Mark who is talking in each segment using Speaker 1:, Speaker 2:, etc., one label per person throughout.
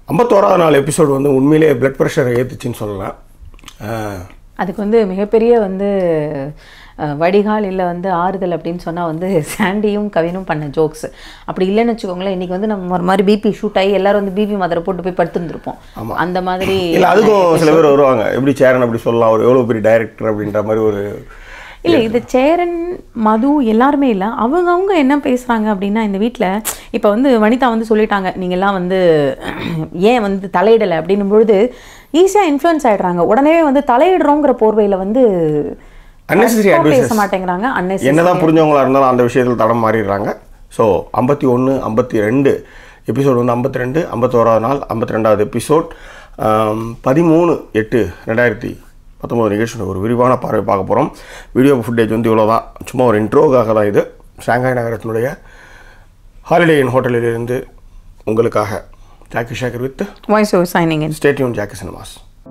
Speaker 1: ஐம்பத்தோராவது நாள் எபிசோடு வந்து உண்மையிலேயே பிளட் ப்ரெஷரை ஏற்றுச்சின்னு சொல்லலாம் ஆஹ்,
Speaker 2: அதுக்கு வந்து மிகப்பெரிய வந்து அஹ், வடிகால் இல்லை வந்து ஆறுதல் அப்படின்னு சொன்னால் வந்து சாண்டியும் கவினும் பண்ண ஜோக்ஸ் அப்படி இல்லைன்னு வச்சுக்கோங்களேன் இன்றைக்கி வந்து நம்ம ஒரு மாதிரி பிபி ஷூட் ஆகி எல்லாரும் வந்து பிபி மதுரை போட்டு போய் படுத்துருந்துருப்போம் அந்த மாதிரி
Speaker 1: இல்லை அதுக்கும் சில பேர் வருவாங்க எப்படி சேரன் அப்படி சொல்லலாம் அவர் எவ்வளோ பெரிய டைரக்டர் அப்படின்ற மாதிரி ஒரு
Speaker 2: இல்லை இது சேரன் மது எல்லாருமே இல்லை அவங்க அவங்க என்ன பேசுகிறாங்க அப்படின்னா இந்த வீட்டில் இப்போ வந்து வனிதா வந்து சொல்லிட்டாங்க நீங்கள்லாம் வந்து ஏன் வந்து தலையிடலை அப்படின்னும் பொழுது ஈஸியாக இன்ஃப்ளூயன்ஸ் ஆயிடுறாங்க உடனே வந்து தலையிடுறோங்கிற போர்வையில் வந்து
Speaker 1: Unnecessary
Speaker 2: correct ஆ பேச
Speaker 1: advices.
Speaker 2: மாட்டேங்கிறாங்க unnecessary.
Speaker 1: என்னதான் புரிஞ்சவங்களா இருந்தாலும் அந்த விஷயத்தில் தடம் மாறிடுறாங்க ஸோ ஐம்பத்தி ஒன்று ஐம்பத்தி ரெண்டு எபிசோடு வந்து ஐம்பத்தி ரெண்டு ஐம்பத்தோராவது நாள் ஐம்பத்தி ரெண்டாவது எபிசோட் பதிமூணு எட்டு ரெண்டாயிரத்தி பத்தொம்போது நிகழ்ச்சியோட ஒரு விரிவான பார்வை பார்க்க போகிறோம் வீடியோ ஃபுட்டேஜ் வந்து இவ்வளோ தான் சும்மா ஒரு இன்ட்ரோக்காக தான் இது ஷாங்காய் நகரத்தினுடைய ஹாலிடே இன் ஹோட்டலிலிருந்து உங்களுக்காக Jackie Shekar with
Speaker 2: voice over signing in
Speaker 1: stay tuned Jackie Cinemas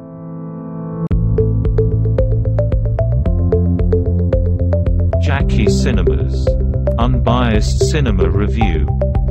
Speaker 3: Jackie Cinemas. Unbiased Cinema Review.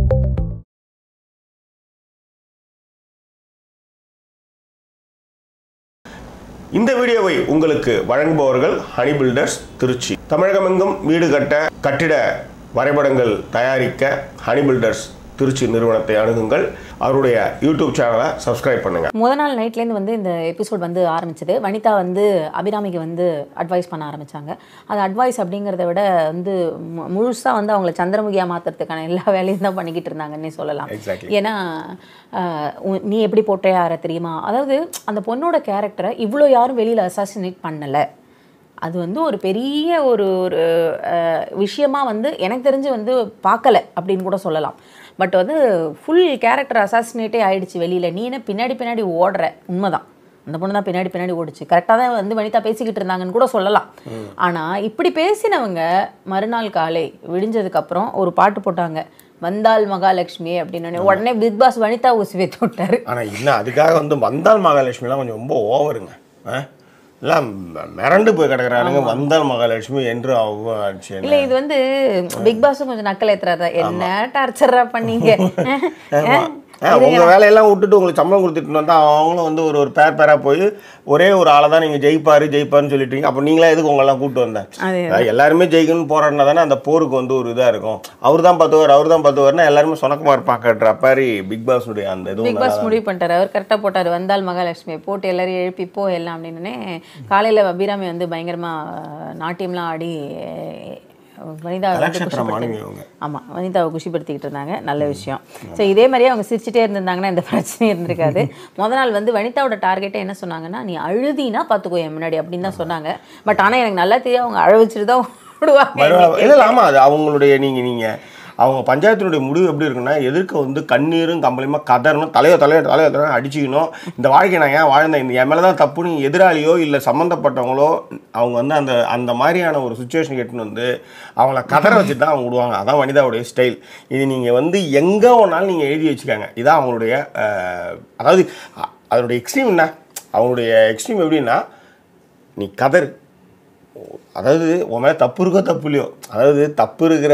Speaker 1: இந்த வீடியோவை உங்களுக்கு வழங்குபவர்கள் ஹனி பில்டர்ஸ் திருச்சி தமிழகமெங்கும் வீடு கட்ட கட்டிட வரைபடங்கள் தயாரிக்க ஹனி பில்டர்ஸ் திருச்சி நிறுவனத்தை அணுகுங்கள் அவருடைய யூடியூப் சேனலை சப்ஸ்கிரைப் பண்ணுங்க
Speaker 2: முத நாள் நைட்லேருந்து வந்து இந்த எபிசோட் வந்து ஆரம்பிச்சது வனிதா வந்து அபிராமிக்கு வந்து அட்வைஸ் பண்ண ஆரம்பிச்சாங்க அது அட்வைஸ் அப்படிங்கிறத விட வந்து முழுசாக வந்து அவங்கள சந்திரமுகியாக மாற்றுறதுக்கான எல்லா வேலையும் தான் பண்ணிக்கிட்டு இருந்தாங்கன்னே சொல்லலாம்
Speaker 1: Exactly.
Speaker 2: ஏன்னா ஆஹ், உ- நீ எப்படி போட்டையார தெரியுமா அதாவது அந்த பொண்ணோட கேரக்டரை இவ்வளோ யாரும் வெளியில் அசாசினேட் பண்ணலை அது வந்து ஒரு பெரிய ஒரு ஒரு அஹ், விஷயமா வந்து எனக்கு தெரிஞ்சு வந்து பார்க்கல அப்படின்னு கூட சொல்லலாம் பட் வந்து ஃபுல் கேரக்டர் அசாசினேட்டே ஆயிடுச்சு வெளியில் நீ என்ன பின்னாடி பின்னாடி ஓடுற உண்மைதான் அந்த பொண்ணு தான் பின்னாடி பின்னாடி ஓடுச்சு கரெக்டாக தான் வந்து வனிதா பேசிக்கிட்டு இருந்தாங்கன்னு கூட சொல்லலாம் ஆனால் இப்படி பேசினவங்க மறுநாள் காலை விடிஞ்சதுக்கப்புறம் ஒரு பாட்டு போட்டாங்க வந்தால் மகாலட்சுமி அப்படின்னு உடனே பிக் பாஸ் வனிதா ஊசி வைத்து விட்டாரு
Speaker 1: ஆனால் இன்னும் அதுக்காக வந்து வந்தால் மகாலட்சுமிலாம் கொஞ்சம் ரொம்ப ஓவருங்க ஆ? எல்லாம் மிரண்டு போய் கிடக்குறானுங்க வந்தால் மகாலட்சுமி என்று அவங்க ஆச்சு
Speaker 2: இல்ல இது வந்து பிக் பாஸும் கொஞ்சம் நக்கல் ஏத்துறாரு என்ன டார்ச்சரா பண்ணீங்க
Speaker 1: ஆ, உங்க வேலையெல்லாம் விட்டுட்டு உங்களுக்கு சம்பளம் கொடுத்துட்டு வந்தா அவங்களும் வந்து ஒரு ஒரு பேர் பேரா போய் ஒரே ஒரு ஆளை தான் நீங்க ஜெயிப்பாரு ஜெயிப்பாருன்னு சொல்லிட்டீங்க அப்போ நீங்களா எதுக்கு உங்களெல்லாம் கூட்டு வந்தேன்
Speaker 2: அது
Speaker 1: அதாவது எல்லாருமே ஜெயிக்கணும்னு போராடினா தானே அந்த போருக்கு வந்து ஒரு இதா இருக்கும் அவர் தான் பத்துவார் அவர் தான் பத்துவார்னா எல்லாருமே சொனக்கமா இருப்பாங்கன்ற மாதிரி பிக் பாஸுடைய அந்த
Speaker 2: பிக்
Speaker 1: இதுவும்
Speaker 2: பாஸ் முடிவு பண்ணிட்டாரு அவர் கரெக்டாக போட்டார் வந்தால் மகாலட்சுமி போட்டு எல்லாரையும் எழுப்பி போ எல்லாம் அப்படின்னு காலையில் அபிராமி வந்து பயங்கரமா நாட்டியம்லாம் ஆடி வனிதா வந்து
Speaker 1: நட்சத்திர
Speaker 2: குஷிப்படுத்தி-
Speaker 1: மாணவி அவங்க
Speaker 2: ஆமா வனிதாவை குஷிப்படுத்திக்கிட்டு இருந்தாங்க நல்ல விஷயம் ஸோ இதே மாதிரியே அவங்க சிரிச்சிட்டே இருந்திருந்தாங்கன்னா இந்த பிரச்சனை இருந்திருக்காது முத நாள் வந்து வனிதாவோட டார்கெட்டே என்ன சொன்னாங்கன்னா நீ அழுதினா பார்த்துக்கோ என் முன்னாடி அப்படின்னு தான் சொன்னாங்க பட் ஆனா எனக்கு நல்லா தெரியும் அவங்க அழ வச்சுட்டு தான் விடுவாங்க
Speaker 1: மறுநாள் இல்லை இல்லை ஆமாம் அது அவங்களுடைய நீங்கள் நீங்கள் அவங்க பஞ்சாயத்தினுடைய முடிவு எப்படி இருக்குன்னா எதிர்க்க வந்து கண்ணீரும் கம்பளியுமா கதறணும் தலையோ தலையோ தலையோ தலையோ அடிச்சுக்கணும் இந்த வாழ்க்கை நான் ஏன் வாழ்ந்தேன் இந்த என் மேலே தான் தப்புன்னு எதிராளியோ இல்லை சம்மந்தப்பட்டவங்களோ அவங்க வந்து அந்த அந்த மாதிரியான ஒரு சுச்சுவேஷன் எட்டுன்னு வந்து அவங்கள கதற வச்சுட்டு தான் அவங்க விடுவாங்க அதான் வனிதாவுடைய ஸ்டைல் இது நீங்கள் வந்து எங்கே வேணாலும் நீங்கள் எழுதி வச்சுக்காங்க இதான் அவங்களுடைய அஹ், அதாவது அ- அதனுடைய எக்ஸ்ட்ரீம் என்ன அவங்களுடைய எக்ஸ்ட்ரீம் எப்படின்னா நீ கதறு அதாவது உன் மேலே தப்பு இருக்கோ தப்பு இல்லையோ அதாவது தப்பு இருக்கிற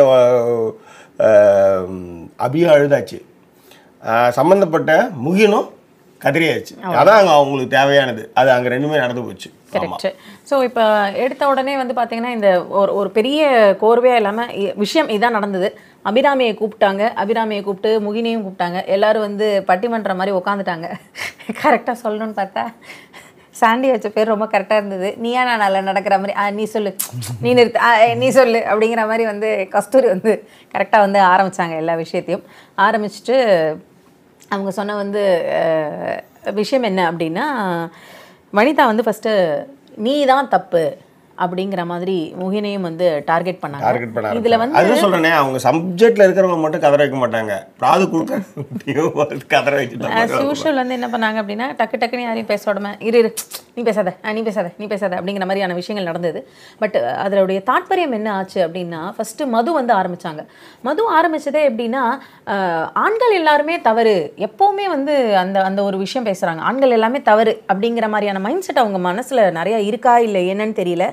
Speaker 1: அஹ், அபியா அழுதாச்சு அஹ், சம்மந்தப்பட்ட முகினும் கதிரியாச்சு அதான் அங்கே அவங்களுக்கு தேவையானது அது அங்கே ரெண்டுமே நடந்து போச்சு ஆமா.
Speaker 2: கரெக்ட் ஸோ இப்போ எடுத்த உடனே வந்து பார்த்தீங்கன்னா இந்த ஒரு ஒரு பெரிய கோர்வையாக இல்லாமல் விஷயம் இதான் நடந்தது அபிராமியை கூப்பிட்டாங்க அபிராமியை கூப்பிட்டு முகினையும் கூப்பிட்டாங்க எல்லாரும் வந்து பட்டிமன்ற மாதிரி உட்காந்துட்டாங்க கரெக்டாக சொல்லணும்னு பார்த்தா சாண்டி வச்ச பேர் ரொம்ப கரெக்டாக இருந்தது நீயா நான் நல்லா நடக்கிற மாதிரி ஆ நீ சொல்லு நீ நிறுத்து ஆ ஏ, நீ சொல்லு அப்படிங்கிற மாதிரி வந்து கஸ்தூரி வந்து கரெக்டாக வந்து ஆரம்பித்தாங்க எல்லா விஷயத்தையும் ஆரம்பிச்சுட்டு அவங்க சொன்ன வந்து அஹ், விஷயம் என்ன அப்படின்னா வனிதா வந்து ஃபஸ்ட்டு நீ தான் தப்பு அப்படிங்கிற மாதிரி முகினையும் வந்து டார்கெட் பண்ணாங்க
Speaker 1: டார்கெட் பண்ண
Speaker 2: இதுல வந்து
Speaker 1: அதுதான் சொல்றேனே அவங்க சப்ஜெக்ட்ல இருக்கிறவங்க மட்டும் கதற வைக்க மாட்டாங்க பிராது கொடுக்க கதற வச்சுட்டு
Speaker 2: ஆஸ் யூஷுவல் வந்து என்ன பண்ணாங்க அப்படின்னா டக்கு டக்குன்னு யாரையும் பேச விடாம இரு இரு நீ பேசாத ஆ, நீ பேசாத நீ பேசாத அப்படிங்கிற மாதிரியான விஷயங்கள் நடந்தது பட் அதனுடைய தாற்பயம் என்ன ஆச்சு அப்படின்னா ஃபர்ஸ்ட் மது வந்து ஆரம்பிச்சாங்க மது ஆரம்பிச்சதே எப்படின்னா ஆஹ், ஆண்கள் எல்லாருமே தவறு எப்பவுமே வந்து அந்த அந்த ஒரு விஷயம் பேசுறாங்க ஆண்கள் எல்லாமே தவறு அப்படிங்கிற மாதிரியான மைண்ட் செட் அவங்க மனசுல நிறைய இருக்கா இல்லை என்னன்னு தெரியல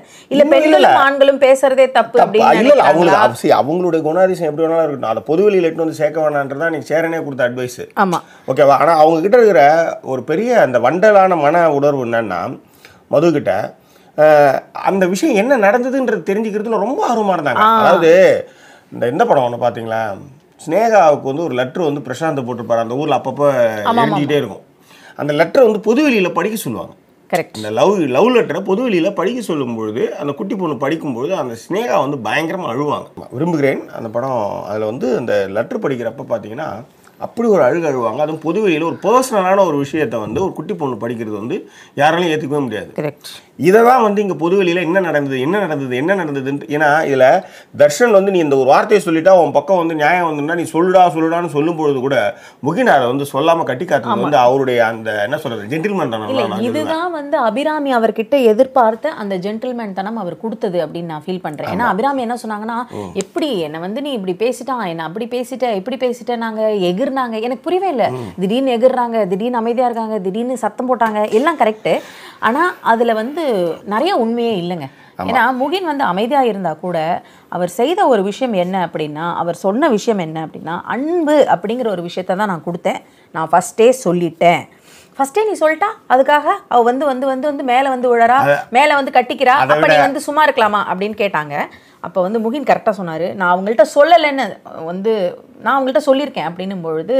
Speaker 2: இல்ல
Speaker 1: இல்ல, இல்ல.
Speaker 2: பெண்களும் ஆண்களும் பேசுறதே தப்பு
Speaker 1: தப்பு
Speaker 2: அப்படின்னு
Speaker 1: இல்ல இல்ல
Speaker 2: நினைக்கிறாங்களா?
Speaker 1: அவங்களுக்கு see, அவங்களுடைய குணாதிசயம் எப்படி வேணாலும் இருக்கட்டும் அதை பொது வெளியில் எட்டு வந்து சேர்க்க வேணான்றதான் நீ சேரனே கொடுத்த அட்வைஸ்
Speaker 2: ஆமா
Speaker 1: ஓகேவா ஆனா அவங்க கிட்ட இருக்கிற ஒரு பெரிய அந்த வண்டலான மன உணர்வு என்னன்னா மது கிட்ட அஹ், அந்த விஷயம் என்ன நடந்ததுன்றது தெரிஞ்சுக்கிறதுல ரொம்ப ஆர்வமா இருந்தாங்க அதாவது இந்த இந்த படம் ஒன்று பார்த்தீங்களா ஸ்னேகாவுக்கு வந்து ஒரு லெட்டர் வந்து பிரசாந்த் போட்டிருப்பாரு அந்த ஊர்ல அப்பப்போ எழுதிக்கிட்டே இருக்கும் அந்த லெட்டரை வந்து பொது வெளியில படிக்க சொல்லுவாங்க
Speaker 2: கரெக்ட்
Speaker 1: இந்த லவ் லவ் லெட்டரை பொது வெளியில் படிக்க சொல்லும்பொழுது அந்த குட்டி பொண்ணு படிக்கும்பொழுது அந்த ஸ்னேகா வந்து பயங்கரமாக அழுவாங்க விரும்புகிறேன் அந்த படம் அதில் வந்து அந்த லெட்டர் படிக்கிறப்ப பார்த்தீங்கன்னா அப்படி ஒரு அழுகு அழுவாங்க அதுவும் பொது வெளியில் ஒரு பர்சனலான ஒரு விஷயத்தை வந்து ஒரு குட்டி பொண்ணு படிக்கிறது வந்து யாராலையும் ஏற்றுக்கவே முடியாது
Speaker 2: கரெக்ட்
Speaker 1: இதை தான் வந்து இங்கே பொது வெளியில் என்ன நடந்தது என்ன நடந்தது என்ன நடந்ததுன்ட்டு ஏன்னா இதில் தர்ஷன் வந்து நீ இந்த ஒரு வார்த்தையை சொல்லிட்டா உன் பக்கம் வந்து நியாயம் வந்துன்னா நீ சொல்லுடா சொல்லுடான்னு சொல்லும் பொழுது கூட முகின் அதை வந்து சொல்லாமல் கட்டி காத்துறது வந்து அவருடைய அந்த என்ன சொல்கிறது ஜென்டில்மேன்
Speaker 2: இல்ல
Speaker 1: தானே நான்
Speaker 2: இதுதான் வந்து அபிராமி அவர்கிட்ட எதிர்பார்த்த அந்த ஜென்டில்மேன் தனம் அவர் கொடுத்தது அப்படின்னு நான் ஃபீல் பண்றேன் ஏன்னா அபிராமி என்ன சொன்னாங்கன்னா எப்படி என்ன வந்து நீ இப்படி பேசிட்டான் என்ன அப்படி பேசிட்ட இப்படி பேசிட்ட நாங்க எகிர்னாங்க எனக்கு புரியவே இல்லை திடீர்னு எகிர்றாங்க திடீர்னு அமைதியா இருக்காங்க திடீர்னு சத்தம் போட்டாங்க எல்லாம் கரெக்ட் ஆனா அதுல வந்து நிறைய உண்மையே இல்லைங்க ஏன்னா முகின் வந்து அமைதியா இருந்தா கூட அவர் செய்த ஒரு விஷயம் என்ன அப்படின்னா அவர் சொன்ன விஷயம் என்ன அப்படின்னா அன்பு அப்படிங்கிற ஒரு விஷயத்த தான் நான் கொடுத்தேன் நான் ஃபர்ஸ்டே சொல்லிட்டேன் ஃபர்ஸ்டே நீ சொல்லிட்டா அதுக்காக அவ வந்து வந்து வந்து வந்து மேல வந்து விழறா மேல வந்து கட்டிக்கிறா
Speaker 1: அதை
Speaker 2: அப்ப நீ வந்து சும்மா இருக்கலாமா அப்படின்னு கேட்டாங்க அப்ப வந்து முகின் கரெக்டா சொன்னாரு நான் அவங்கள்ட்ட சொல்லலைன்னு வந்து நான் அவங்கள்ட்ட சொல்லியிருக்கேன் அப்படின்னும் பொழுது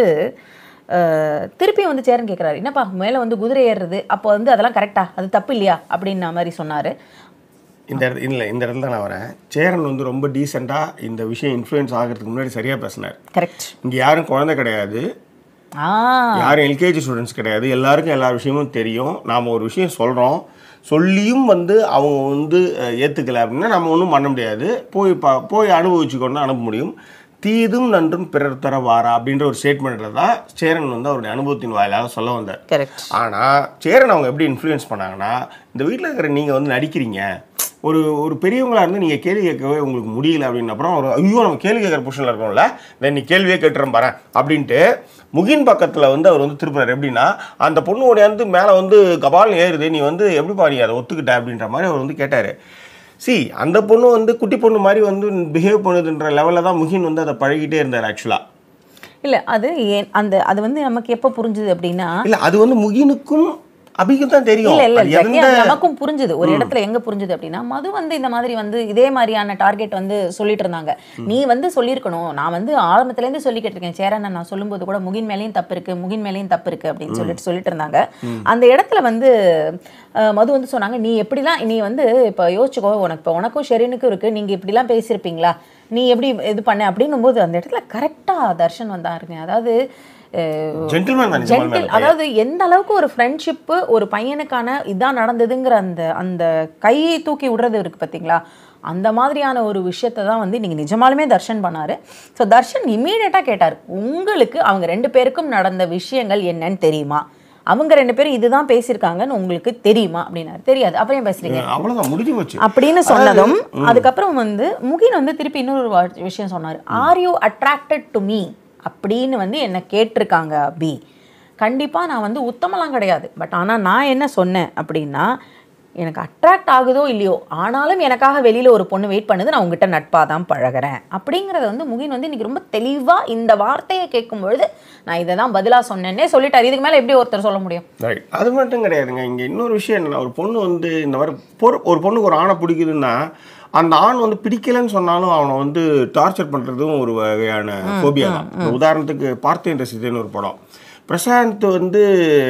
Speaker 2: அஹ், திருப்பி வந்து சேரன் கேட்குறாரு என்னப்பா மேலே வந்து குதிரை ஏறுறது அப்போ வந்து அதெல்லாம் கரெக்டா அது தப்பு இல்லையா அப்படின்ன மாதிரி சொன்னாரு
Speaker 1: இந்த இடத்து இல்லை இந்த இடத்துல தான் நான் வரேன் சேரன் வந்து ரொம்ப டீசெண்டாக இந்த விஷயம் இன்ஃப்ளூயன்ஸ் ஆகிறதுக்கு முன்னாடி சரியாக பேசினார்
Speaker 2: கரெக்ட்
Speaker 1: இங்கே யாரும் குழந்தை கிடையாது
Speaker 2: ஆ
Speaker 1: யாரும் எல்கேஜி ஸ்டூடெண்ட்ஸ் கிடையாது எல்லாருக்கும் எல்லா விஷயமும் தெரியும் நாம் ஒரு விஷயம் சொல்கிறோம் சொல்லியும் வந்து அவங்க வந்து அஹ், ஏத்துக்கல அப்படின்னா நம்ம ஒன்றும் பண்ண முடியாது போய் பா போய் அனுபவிச்சுக்கொண்டு அனுப்ப முடியும் தீதும் நன்றும் பிறர் தர வாரா அப்படின்ற ஒரு ஸ்டேட்மெண்ட்டில் தான் சேரன் வந்து அவருடைய அனுபவத்தின் வாயிலாக சொல்ல வந்தார்
Speaker 2: கரெக்ட்
Speaker 1: ஆனால் சேரன் அவங்க எப்படி இன்ஃப்ளூயன்ஸ் பண்ணாங்கன்னா இந்த வீட்டில் இருக்கிற நீங்கள் வந்து நடிக்கிறீங்க ஒரு ஒரு பெரியவங்களா இருந்து நீங்கள் கேள்வி கேட்கவே உங்களுக்கு முடியல அப்படின்னு அப்புறம் ஒரு ஐயோ நம்ம கேள்வி கேட்குற பொசிஷனில் இருக்கோம்ல தென் நீ கேள்வியே கேட்டுறேன் பாரு அப்படின்ட்டு முகின் பக்கத்தில் வந்து அவர் வந்து திருப்புறாரு எப்படின்னா அந்த பொண்ணு ஓடியாந்து மேலே வந்து கபால்னு ஏறுது நீ வந்து எப்படி பாரு அதை ஒத்துக்கிட்ட அப்படின்ற மாதிரி அவர் வந்து கேட்டார் சி அந்த பொண்ணு வந்து குட்டி பொண்ணு மாதிரி வந்து பிஹேவ் பண்ணுதுன்ற லெவலில் தான் முகின் வந்து அதை பழகிட்டே இருந்தார் ஆக்சுவலாக
Speaker 2: இல்ல அது ஏன் அந்த அது வந்து நமக்கு எப்போ புரிஞ்சுது அப்படின்னா
Speaker 1: இல்லை அது வந்து முகினுக்கும் அபிக்கும் தான் தெரியும்
Speaker 2: இல்ல இல்ல
Speaker 1: அது
Speaker 2: ஜக்கி,
Speaker 1: எந்த
Speaker 2: அது நமக்கும் புரிஞ்சுது ஒரு இடத்துல எங்க புரிஞ்சுது அப்படின்னா மது வந்து இந்த மாதிரி வந்து இதே மாதிரியான டார்கெட் வந்து சொல்லிட்டு இருந்தாங்க நீ வந்து சொல்லியிருக்கணும் நான் வந்து ஆரம்பத்துல இருந்து சொல்லிக்கிட்டு இருக்கேன் சேரன் நான் சொல்லும்போது கூட முகின் மேலேயும் தப்பு இருக்கு முகின் மேலேயும் தப்பு இருக்கு அப்படின்னு சொல்லிட்டு சொல்லிட்டு இருந்தாங்க அந்த இடத்துல வந்து அஹ், மது வந்து சொன்னாங்க நீ எப்படிலாம் நீ வந்து இப்போ யோசிச்சுக்கோ உனக்கு இப்போ உனக்கும் ஷெரீனுக்கும் இருக்கு நீங்க இப்படிலாம் பேசியிருப்பீங்களா நீ எப்படி இது பண்ண அப்படின்னும் போது அந்த இடத்துல கரெக்டா தர்ஷன் வந்தாருங்க அதாவது அஹ்,
Speaker 1: ஜென்டில்மேன் தான் நிஜமாலுமே
Speaker 2: ஜென்டில்
Speaker 1: அந்த பையன்.
Speaker 2: அதாவது எந்த அளவுக்கு ஒரு ஃப்ரெண்ட்ஷிப்பு ஒரு பையனுக்கான இதான் நடந்ததுங்கிற அந்த அந்த கையை தூக்கி விடுறது இருக்கு பார்த்தீங்களா அந்த மாதிரியான ஒரு விஷயத்தை தான் வந்து நீங்கள் நிஜமாலுமே தர்ஷன் பண்ணாரு ஸோ தர்ஷன் இம்மீடியட்டாக கேட்டார் உங்களுக்கு அவங்க ரெண்டு பேருக்கும் நடந்த விஷயங்கள் என்னன்னு தெரியுமா அவங்க ரெண்டு பேரும் இதுதான் பேசியிருக்காங்கன்னு உங்களுக்கு தெரியுமா அப்படின்னாரு தெரியாது அப்புறம் ஏன் பேசுறீங்க
Speaker 1: அவ்வளவுதான் முடிஞ்சு போச்சு
Speaker 2: அப்படின்னு சொன்னதும் அதுக்கப்புறம் வந்து முகின் வந்து திருப்பி இன்னொரு வா- விஷயம் சொன்னார் are you attracted to me அப்படின்னு வந்து என்ன கேட்டிருக்காங்க அபி கண்டிப்பாக நான் வந்து உத்தமலாம் கிடையாது பட் ஆனால் நான் என்ன சொன்னேன் அப்படின்னா எனக்கு அட்ராக்ட் ஆகுதோ இல்லையோ ஆனாலும் எனக்காக வெளியில் ஒரு பொண்ணு வெயிட் பண்ணுது நான் உங்ககிட்ட நட்பாக தான் பழகுறேன் அப்படிங்கிறத வந்து முகின் வந்து இன்னைக்கு ரொம்ப தெளிவாக இந்த வார்த்தையை கேட்கும் பொழுது நான் இதை தான் பதிலாக சொன்னேன்னே சொல்லிட்டார் இதுக்கு மேலே எப்படி ஒருத்தர் சொல்ல முடியும்
Speaker 1: ரைட் அது மட்டும் கிடையாதுங்க இங்கே இன்னொரு விஷயம் என்னன்னா ஒரு பொண்ணு வந்து இந்த மாதிரி பொறு ஒரு பொண்ணுக்கு ஒரு ஆணை பிடிக்குதுன்னா அந்த ஆண் வந்து பிடிக்கலன்னு சொன்னாலும் அவனை வந்து டார்ச்சர் பண்ணுறதும் ஒரு வகையான ஃபோபியா தான் இப்ப உதாரணத்துக்கு பார்த்தேன் ரசித்தேன்னு ஒரு படம் பிரசாந்த் வந்து